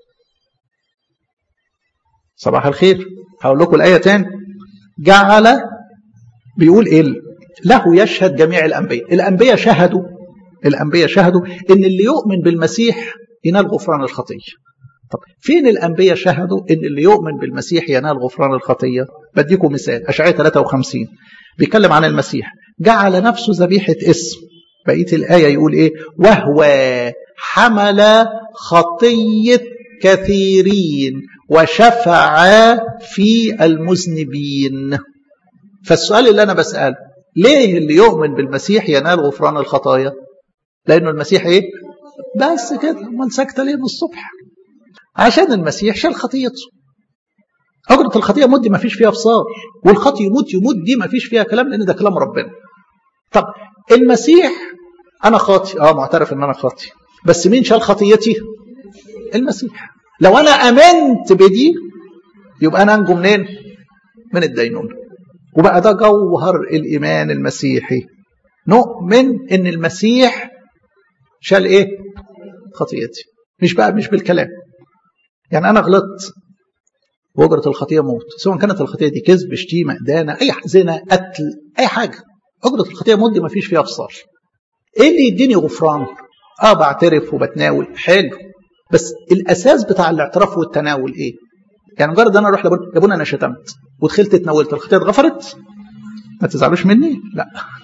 صباح الخير هقول لكم الايه تاني جعل بيقول ايه له يشهد جميع الانبياء الانبياء شهدوا الانبياء شهدوا ان اللي يؤمن بالمسيح ينال غفران الخطيه طب فين الانبياء شهدوا ان اللي يؤمن بالمسيح ينال غفران الخطيه بديكم مثال اشعياء 53 بيتكلم عن المسيح جعل نفسه ذبيحه اسم بقيه الايه يقول ايه وهو حمل خطيه كثيرين وشفع في المذنبين فالسؤال اللي أنا بسأله ليه اللي يؤمن بالمسيح ينال غفران الخطايا لأنه المسيح إيه بس كده امال ساكته ليه من الصبح عشان المسيح شال خطيته أجرة الخطية موت دي ما فيش فيها فصال والخطي يموت يموت دي ما فيش فيها كلام لأن ده كلام ربنا طب المسيح أنا خاطي أه معترف إن أنا خاطي بس مين شال خطيتي المسيح لو أنا أمنت بدي يبقى أنا أنجو منين من الدينونة وبقى ده جوهر الإيمان المسيحي نؤمن إن المسيح شال إيه خطيتي مش بقى مش بالكلام يعني أنا غلطت وأجرة الخطية موت سواء كانت الخطية دي كذب شتيمة إدانة أي زنا قتل أي حاجة أجرة الخطية موت دي ما فيش فيها فصال إيه اللي يديني غفران اه بعترف وبتناول حلو بس الاساس بتاع الاعتراف والتناول ايه يعني مجرد انا اروح لابونا يا ابونا انا شتمت ودخلت اتناولت الخطيه اتغفرت ما تزعلوش مني لا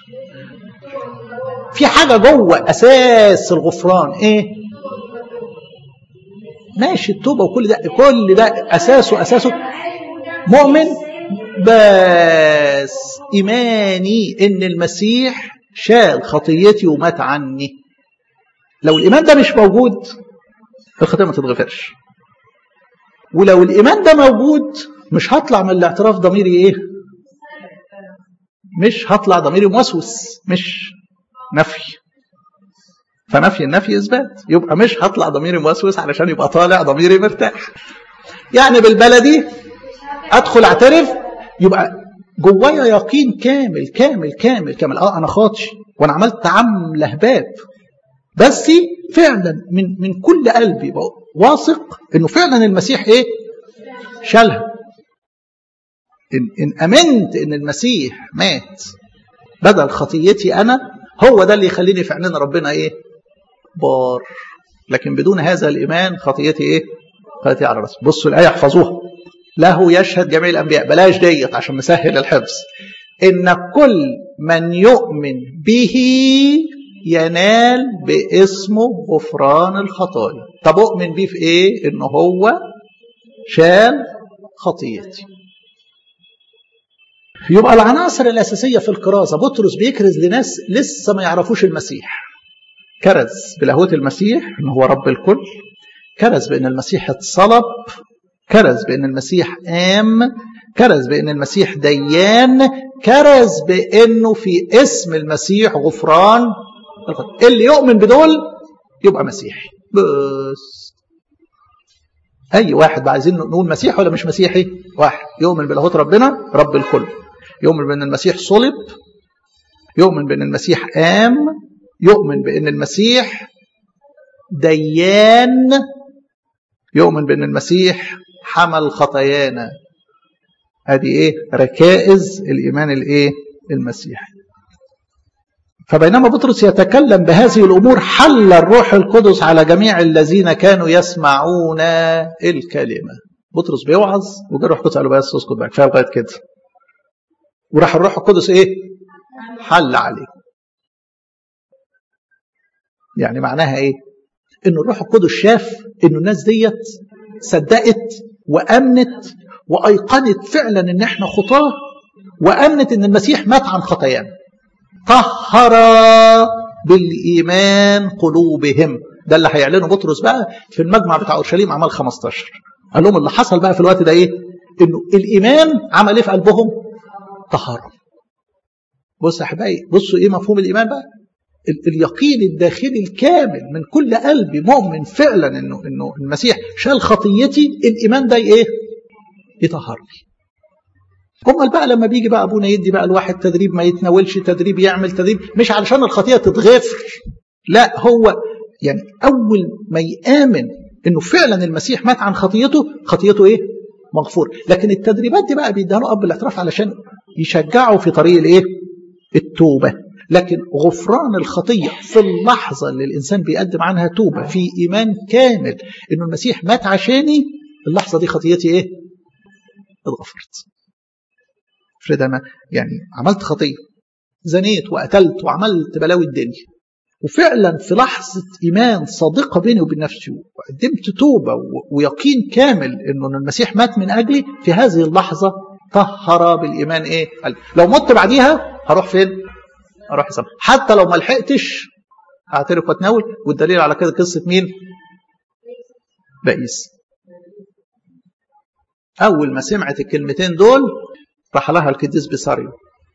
في حاجه جوه اساس الغفران ايه ماشي التوبه وكل ده كل ده اساسه اساسه مؤمن بس ايماني ان المسيح شال خطيتي ومات عني لو الإيمان ده مش موجود الخطية ما تتغفرش ولو الإيمان ده موجود مش هطلع من الاعتراف ضميري إيه مش هطلع ضميري موسوس مش نفي فنفي النفي إثبات يبقى مش هطلع ضميري موسوس علشان يبقى طالع ضميري مرتاح يعني بالبلدي أدخل أعترف يبقى جوايا يقين كامل كامل كامل كامل اه انا خاطي وانا عملت عمله باب بس فعلا من من كل قلبي واثق انه فعلا المسيح ايه شالها إن, ان امنت ان المسيح مات بدل خطيتي انا هو ده اللي يخليني في عيننا ربنا ايه بار لكن بدون هذا الايمان خطيتي ايه خطيتي على راسي بصوا الايه احفظوها له يشهد جميع الانبياء بلاش ديت عشان نسهل الحفظ ان كل من يؤمن به ينال باسمه غفران الخطايا طب اؤمن بيه في ايه ان هو شال خطيتي يبقى العناصر الاساسيه في الكرازه بطرس بيكرز لناس لسه ما يعرفوش المسيح كرز بلاهوت المسيح ان هو رب الكل كرز بان المسيح اتصلب كرز بان المسيح قام كرز بان المسيح ديان كرز بانه في اسم المسيح غفران اللي يؤمن بدول يبقى مسيحي بس اي واحد بقى عايزين نقول مسيحي ولا مش مسيحي واحد يؤمن بلاهوت ربنا رب الكل يؤمن بان المسيح صلب يؤمن بان المسيح قام يؤمن بان المسيح ديان يؤمن بان المسيح حمل خطايانا ادي ايه ركائز الايمان الايه المسيحي فبينما بطرس يتكلم بهذه الامور حل الروح القدس على جميع الذين كانوا يسمعون الكلمه بطرس بيوعظ وجا الروح القدس قال له بس اسكت بقى كفايه لغايه كده وراح الروح القدس ايه حل عليه يعني معناها ايه ان الروح القدس شاف ان الناس ديت صدقت وامنت وايقنت فعلا ان احنا خطاه وامنت ان المسيح مات عن خطايانا طهر بالايمان قلوبهم ده اللي هيعلنه بطرس بقى في المجمع بتاع اورشليم عمل 15 قال لهم اللي حصل بقى في الوقت ده ايه انه الايمان عمل ايه في قلبهم طهرهم بص يا احبائي بصوا ايه مفهوم الايمان بقى اليقين الداخلي الكامل من كل قلبي مؤمن فعلا انه انه المسيح شال خطيتي الايمان ده ايه يطهرني امال بقى لما بيجي بقى ابونا يدي بقى الواحد تدريب ما يتناولش تدريب يعمل تدريب مش علشان الخطيه تتغفر لا هو يعني اول ما يامن انه فعلا المسيح مات عن خطيته خطيته ايه مغفور لكن التدريبات دي بقى بيديها له اب الاعتراف علشان يشجعه في طريق الايه التوبه لكن غفران الخطيه في اللحظه اللي الانسان بيقدم عنها توبه في ايمان كامل انه المسيح مات عشاني اللحظه دي خطيتي ايه اتغفرت افرض انا يعني عملت خطيه زنيت وقتلت وعملت بلاوي الدنيا وفعلا في لحظة إيمان صادقة بيني وبين نفسي وقدمت توبة ويقين كامل إنه المسيح مات من أجلي في هذه اللحظة طهر بالإيمان إيه؟ لو مت بعديها هروح فين؟ هروح السماء حتى لو ما لحقتش هعترف واتناول والدليل على كده قصة مين؟ بائس أول ما سمعت الكلمتين دول راح لها القديس بيساريو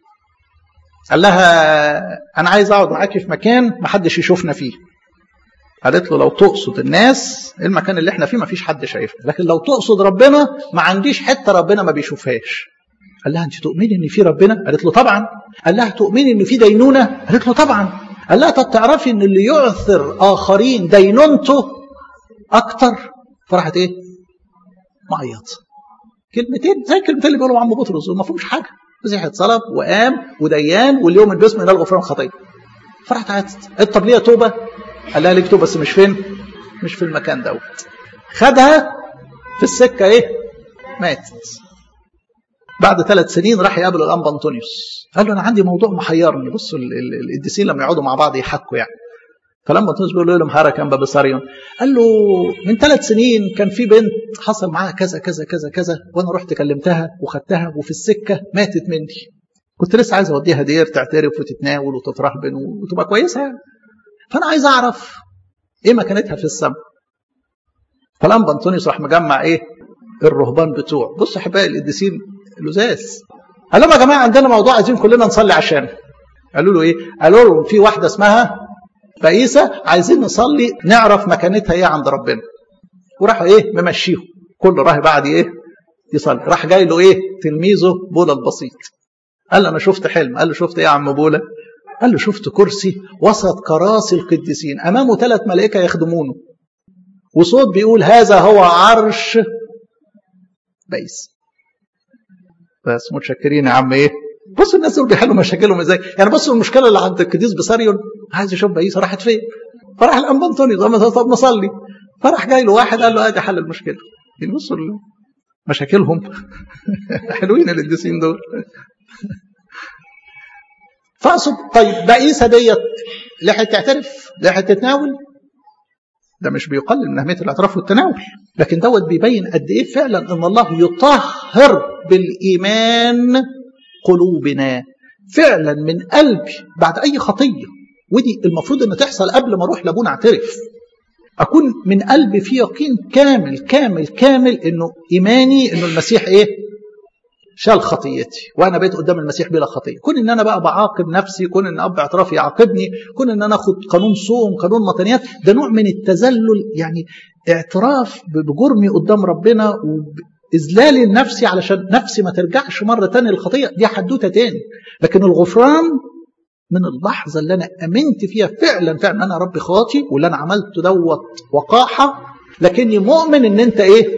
قال لها أنا عايز أقعد معاكي في مكان ما حدش يشوفنا فيه قالت له لو تقصد الناس المكان اللي احنا فيه ما فيش حد شايفنا لكن لو تقصد ربنا ما عنديش حته ربنا ما بيشوفهاش قال لها انت تؤمني ان في ربنا قالت له طبعا قال لها تؤمني ان في دينونه قالت له طبعا قال لها طب تعرفي ان اللي يعثر اخرين دينونته اكتر فراحت ايه معيط كلمتين زي الكلمتين اللي بيقولوا عم بطرس ما فيهمش حاجه مسيح اتصلب وقام وديان واليوم الباسم ينال غفران الخطيه فراحت عيطت قالت طب ليه توبه قال لها ليك توبه بس مش فين مش في المكان دوت خدها في السكه ايه ماتت بعد ثلاث سنين راح يقابل الانبا انطونيوس قال له انا عندي موضوع محيرني بصوا القديسين لما يقعدوا مع بعض يحكوا يعني فلما انطونيوس بيقول له لهم هارا انبا بساريون قال له من ثلاث سنين كان في بنت حصل معاها كذا كذا كذا كذا وانا رحت كلمتها وخدتها وفي السكه ماتت مني كنت لسه عايز اوديها دير تعترف وتتناول وتترهبن وتبقى كويسه يعني فانا عايز اعرف ايه مكانتها في السماء فالانبا انطونيوس راح مجمع ايه الرهبان بتوعه بصوا احبائي القديسين لزاز قال لهم يا جماعه عندنا موضوع عايزين كلنا نصلي عشانه قالوا له ايه قالوا له في واحده اسمها بائسه عايزين نصلي نعرف مكانتها ايه عند ربنا وراحوا ايه ممشيهم كل راهب قعد ايه يصلي راح جاي له ايه تلميذه بولا البسيط قال له انا شفت حلم قال له شفت ايه يا عم بولا قال له شفت كرسي وسط كراسي القديسين امامه ثلاث ملائكه يخدمونه وصوت بيقول هذا هو عرش بيس بس متشكرين يا عم ايه بصوا الناس دول بيحلوا مشاكلهم ازاي يعني بصوا المشكله اللي عند القديس بساريون عايز يشوف بيس راحت فين فراح الانبا انطونيوس طب نصلي فراح جاي له واحد قال له ادي حل المشكله يعني بصوا مشاكلهم حلوين القديسين دول فاقصد طيب بقيسه ديت لحقت تعترف لحقت تتناول ده مش بيقلل من اهميه الاعتراف والتناول لكن دوت بيبين قد ايه فعلا ان الله يطهر بالايمان قلوبنا فعلا من قلبي بعد اي خطيه ودي المفروض ان تحصل قبل ما اروح لابونا اعترف اكون من قلبي في يقين كامل كامل كامل انه ايماني انه المسيح ايه شال خطيتي وانا بقيت قدام المسيح بلا خطيه كون ان انا بقى بعاقب نفسي كون ان اب اعترافي يعاقبني كون ان انا اخد قانون صوم قانون مطنيات ده نوع من التذلل يعني اعتراف بجرمي قدام ربنا واذلالي لنفسي علشان نفسي ما ترجعش مره تانية للخطيه دي حدوته تاني لكن الغفران من اللحظة اللي أنا أمنت فيها فعلا فعلا أنا ربي خاطي واللي أنا عملته دوت وقاحة لكني مؤمن إن أنت إيه؟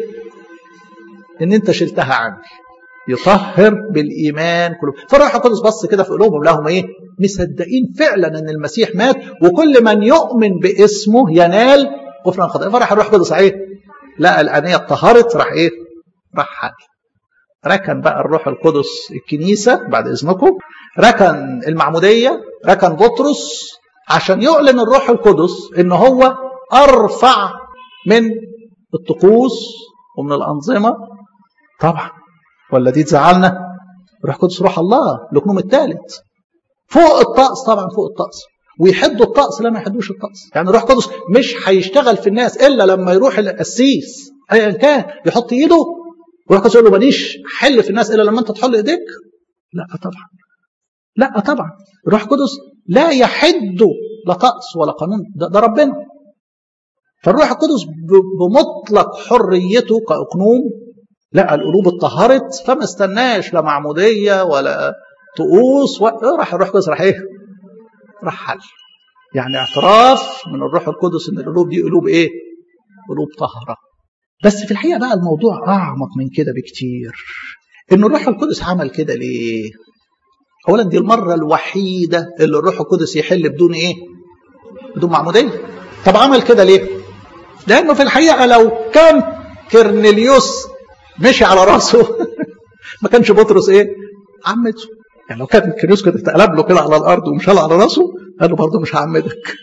إن أنت شلتها عني. يطهر بالايمان كله فالروح القدس بص كده في قلوبهم لهم ايه مصدقين فعلا ان المسيح مات وكل من يؤمن باسمه ينال غفران خطايا فراح الروح القدس ايه لقى الانيه اتطهرت راح ايه راح حل ركن بقى الروح القدس الكنيسه بعد اذنكم ركن المعموديه ركن بطرس عشان يعلن الروح القدس ان هو ارفع من الطقوس ومن الانظمه طبعا ولا دي تزعلنا روح قدس روح الله لكنهم الثالث فوق الطقس طبعا فوق الطقس ويحدوا الطقس لا ما يحدوش الطقس يعني روح قدس مش هيشتغل في الناس الا لما يروح القسيس ايا كان يحط ايده وروح قدس يقول له ماليش حل في الناس الا لما انت تحل ايديك لا طبعا لا طبعا روح قدس لا يحد لا طقس ولا قانون ده, ده ربنا فالروح القدس بمطلق حريته كاقنوم لا القلوب اتطهرت فما استناش لا معمودية ولا طقوس و... راح الروح القدس راح ايه؟ راح حل يعني اعتراف من الروح القدس ان القلوب دي قلوب ايه؟ قلوب طهرة بس في الحقيقة بقى الموضوع أعمق من كده بكتير إن الروح القدس عمل كده ليه؟ أولا دي المرة الوحيدة اللي الروح القدس يحل بدون إيه؟ بدون معمودية طب عمل كده ليه؟ لأنه في الحقيقة لو كان كرنيليوس مشي على راسه ما كانش بطرس ايه عمته يعني لو كان كريوس كده اتقلب له كده على الارض ومشال على راسه قال له برضه مش هعمدك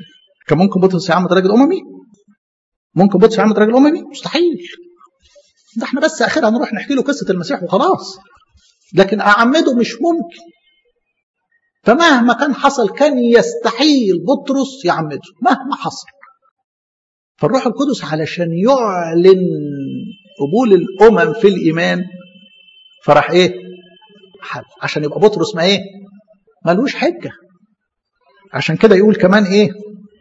كان ممكن بطرس يعمد راجل اممي ممكن بطرس يعمد راجل اممي مستحيل ده احنا بس اخرها نروح نحكي له قصه المسيح وخلاص لكن اعمده مش ممكن فمهما كان حصل كان يستحيل بطرس يعمده مهما حصل فالروح القدس علشان يعلن قبول الامم في الايمان فراح ايه حل عشان يبقى بطرس ما ايه ملوش حجه عشان كده يقول كمان ايه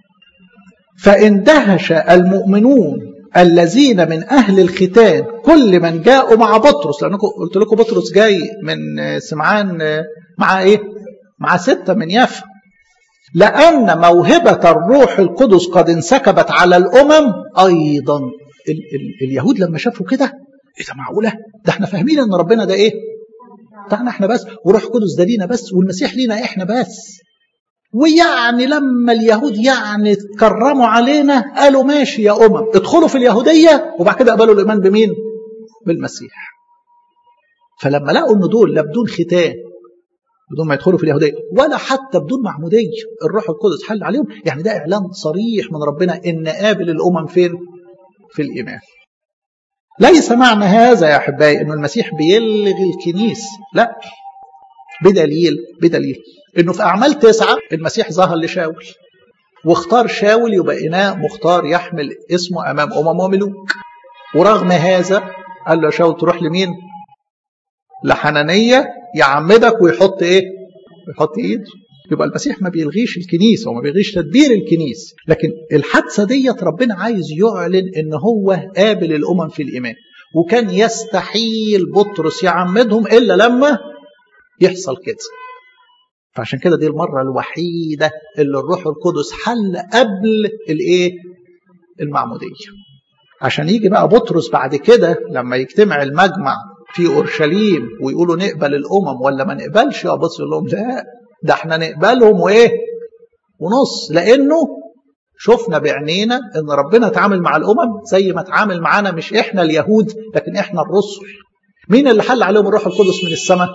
فاندهش المؤمنون الذين من اهل الختان كل من جاءوا مع بطرس لانكم قلت لكم بطرس جاي من سمعان مع ايه مع ستة من يافا لأن موهبة الروح القدس قد انسكبت على الأمم أيضا ال ال اليهود لما شافوا كده إيه ده معقولة؟ ده احنا فاهمين إن ربنا ده إيه؟ بتاعنا احنا بس وروح القدس ده لينا بس والمسيح لينا احنا بس ويعني لما اليهود يعني اتكرموا علينا قالوا ماشي يا أمم ادخلوا في اليهودية وبعد كده قبلوا الإيمان بمين؟ بالمسيح فلما لقوا إن دول لا بدون ختان بدون ما يدخلوا في اليهودية ولا حتى بدون معمودية الروح القدس حل عليهم يعني ده إعلان صريح من ربنا إن قابل الأمم فين في الإيمان ليس معنى هذا يا أحبائي أن المسيح بيلغي الكنيس لا بدليل بدليل أنه في أعمال تسعة المسيح ظهر لشاول واختار شاول يبقى إناء مختار يحمل اسمه أمام أمم وملوك ورغم هذا قال له يا شاول تروح لمين لحنانية يعمدك ويحط ايه يحط ايده يبقى المسيح ما بيلغيش الكنيسة وما بيلغيش تدبير الكنيسة لكن الحادثة ديت ربنا عايز يعلن ان هو قابل الامم في الايمان وكان يستحيل بطرس يعمدهم الا لما يحصل كده فعشان كده دي المرة الوحيدة اللي الروح القدس حل قبل الايه المعمودية عشان يجي بقى بطرس بعد كده لما يجتمع المجمع في اورشليم ويقولوا نقبل الامم ولا ما نقبلش يا بص يقول لهم لا ده احنا نقبلهم وايه ونص لانه شفنا بعينينا ان ربنا اتعامل مع الامم زي ما اتعامل معانا مش احنا اليهود لكن احنا الرسل مين اللي حل عليهم الروح القدس من السماء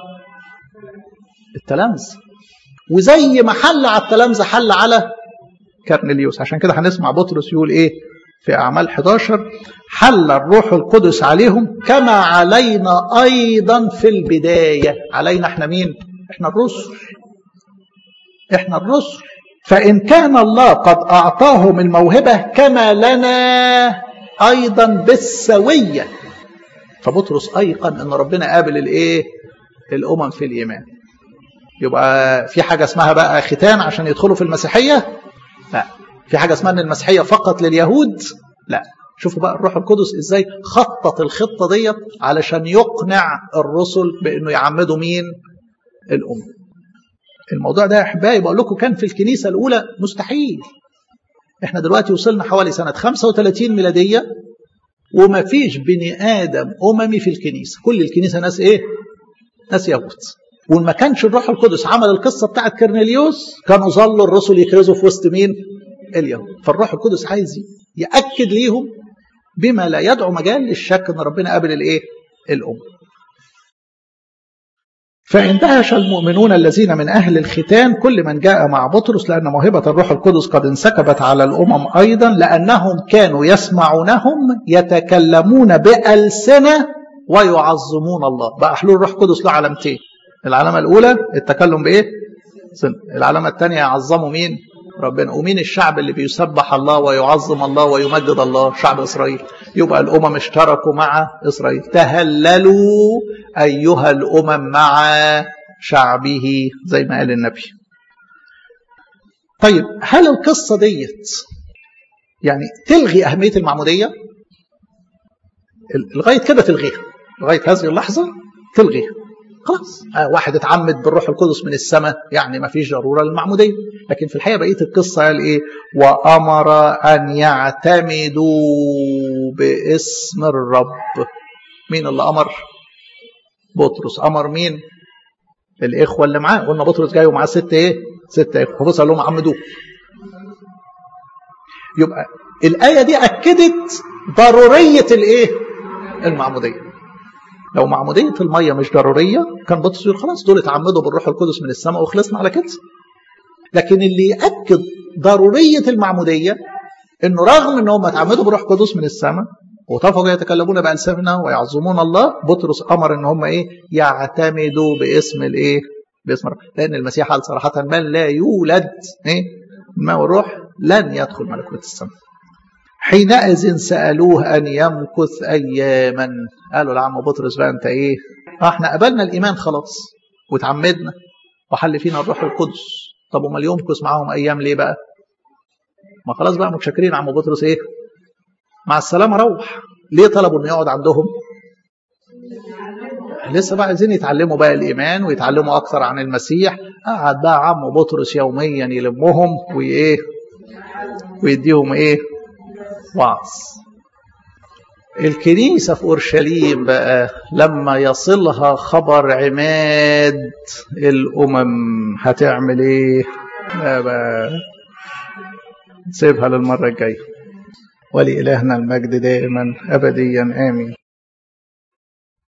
التلامذه وزي ما حل على التلامذه حل على كرنليوس عشان كده هنسمع بطرس يقول ايه في أعمال 11 حل الروح القدس عليهم كما علينا أيضا في البداية علينا احنا مين؟ احنا الرسل احنا الرسل فإن كان الله قد أعطاهم الموهبة كما لنا أيضا بالسوية فبطرس أيقن أن ربنا قابل الإيه؟ الأمم في الإيمان يبقى في حاجة اسمها بقى ختان عشان يدخلوا في المسيحية لا في حاجة اسمها أن المسيحية فقط لليهود لا شوفوا بقى الروح القدس ازاي خطط الخطة ديت علشان يقنع الرسل بأنه يعمدوا مين الأمة الموضوع ده يا أحبائي بقول لكم كان في الكنيسة الأولى مستحيل احنا دلوقتي وصلنا حوالي سنة 35 ميلادية وما فيش بني آدم أممي في الكنيسة كل الكنيسة ناس إيه ناس يهود وما كانش الروح القدس عمل القصة بتاعت كرنيليوس كانوا ظلوا الرسل يكرزوا في وسط مين اليهود فالروح القدس عايز يأكد ليهم بما لا يدعو مجال للشك ان ربنا قابل الايه الام فاندهش المؤمنون الذين من اهل الختان كل من جاء مع بطرس لان موهبه الروح القدس قد انسكبت على الامم ايضا لانهم كانوا يسمعونهم يتكلمون بالسنه ويعظمون الله بقى حلول الروح القدس له علامتين العلامه الاولى التكلم بايه سنة. العلامه الثانيه يعظموا مين ربنا ومين الشعب اللي بيسبح الله ويعظم الله ويمجد الله شعب إسرائيل يبقى الأمم اشتركوا مع إسرائيل تهللوا أيها الأمم مع شعبه زي ما قال النبي طيب هل القصة ديت يعني تلغي أهمية المعمودية لغاية كده تلغيها لغاية هذه اللحظة تلغيها خلاص واحد اتعمد بالروح القدس من السماء يعني ما فيش ضروره للمعموديه لكن في الحقيقه بقيه القصه قال ايه وامر ان يعتمدوا باسم الرب مين اللي امر بطرس امر مين الاخوه اللي معاه قلنا بطرس جاي ومعاه ست ايه ست اخوه فبص قال لهم عمدوه يبقى الايه دي اكدت ضروريه الايه المعموديه لو معمودية المية مش ضرورية كان بطرس يقول خلاص دول اتعمدوا بالروح القدس من السماء وخلصنا على كده لكن اللي يأكد ضروريه المعموديه انه رغم ان هم اتعمدوا بروح قدس من السماء وطفقوا يتكلمون بألسننا ويعظمون الله بطرس امر ان هم ايه يعتمدوا باسم الايه باسم رب لان المسيح قال صراحه من لا يولد ايه الماء والروح لن يدخل ملكوت السماء حينئذ سالوه ان يمكث اياما قالوا لعم بطرس بقى انت ايه احنا قبلنا الايمان خلاص وتعمدنا وحل فينا الروح القدس طب امال يمكث معاهم ايام ليه بقى ما خلاص بقى متشكرين عم بطرس ايه مع السلامه روح ليه طلبوا انه يقعد عندهم لسه بقى عايزين يتعلموا بقى الايمان ويتعلموا اكثر عن المسيح قعد بقى عم بطرس يوميا يلمهم وايه ويديهم ايه وعظ الكنيسة في أورشليم بقى لما يصلها خبر عماد الأمم هتعمل إيه؟ لا بقى سيبها للمرة الجاية ولإلهنا المجد دائما أبديا آمين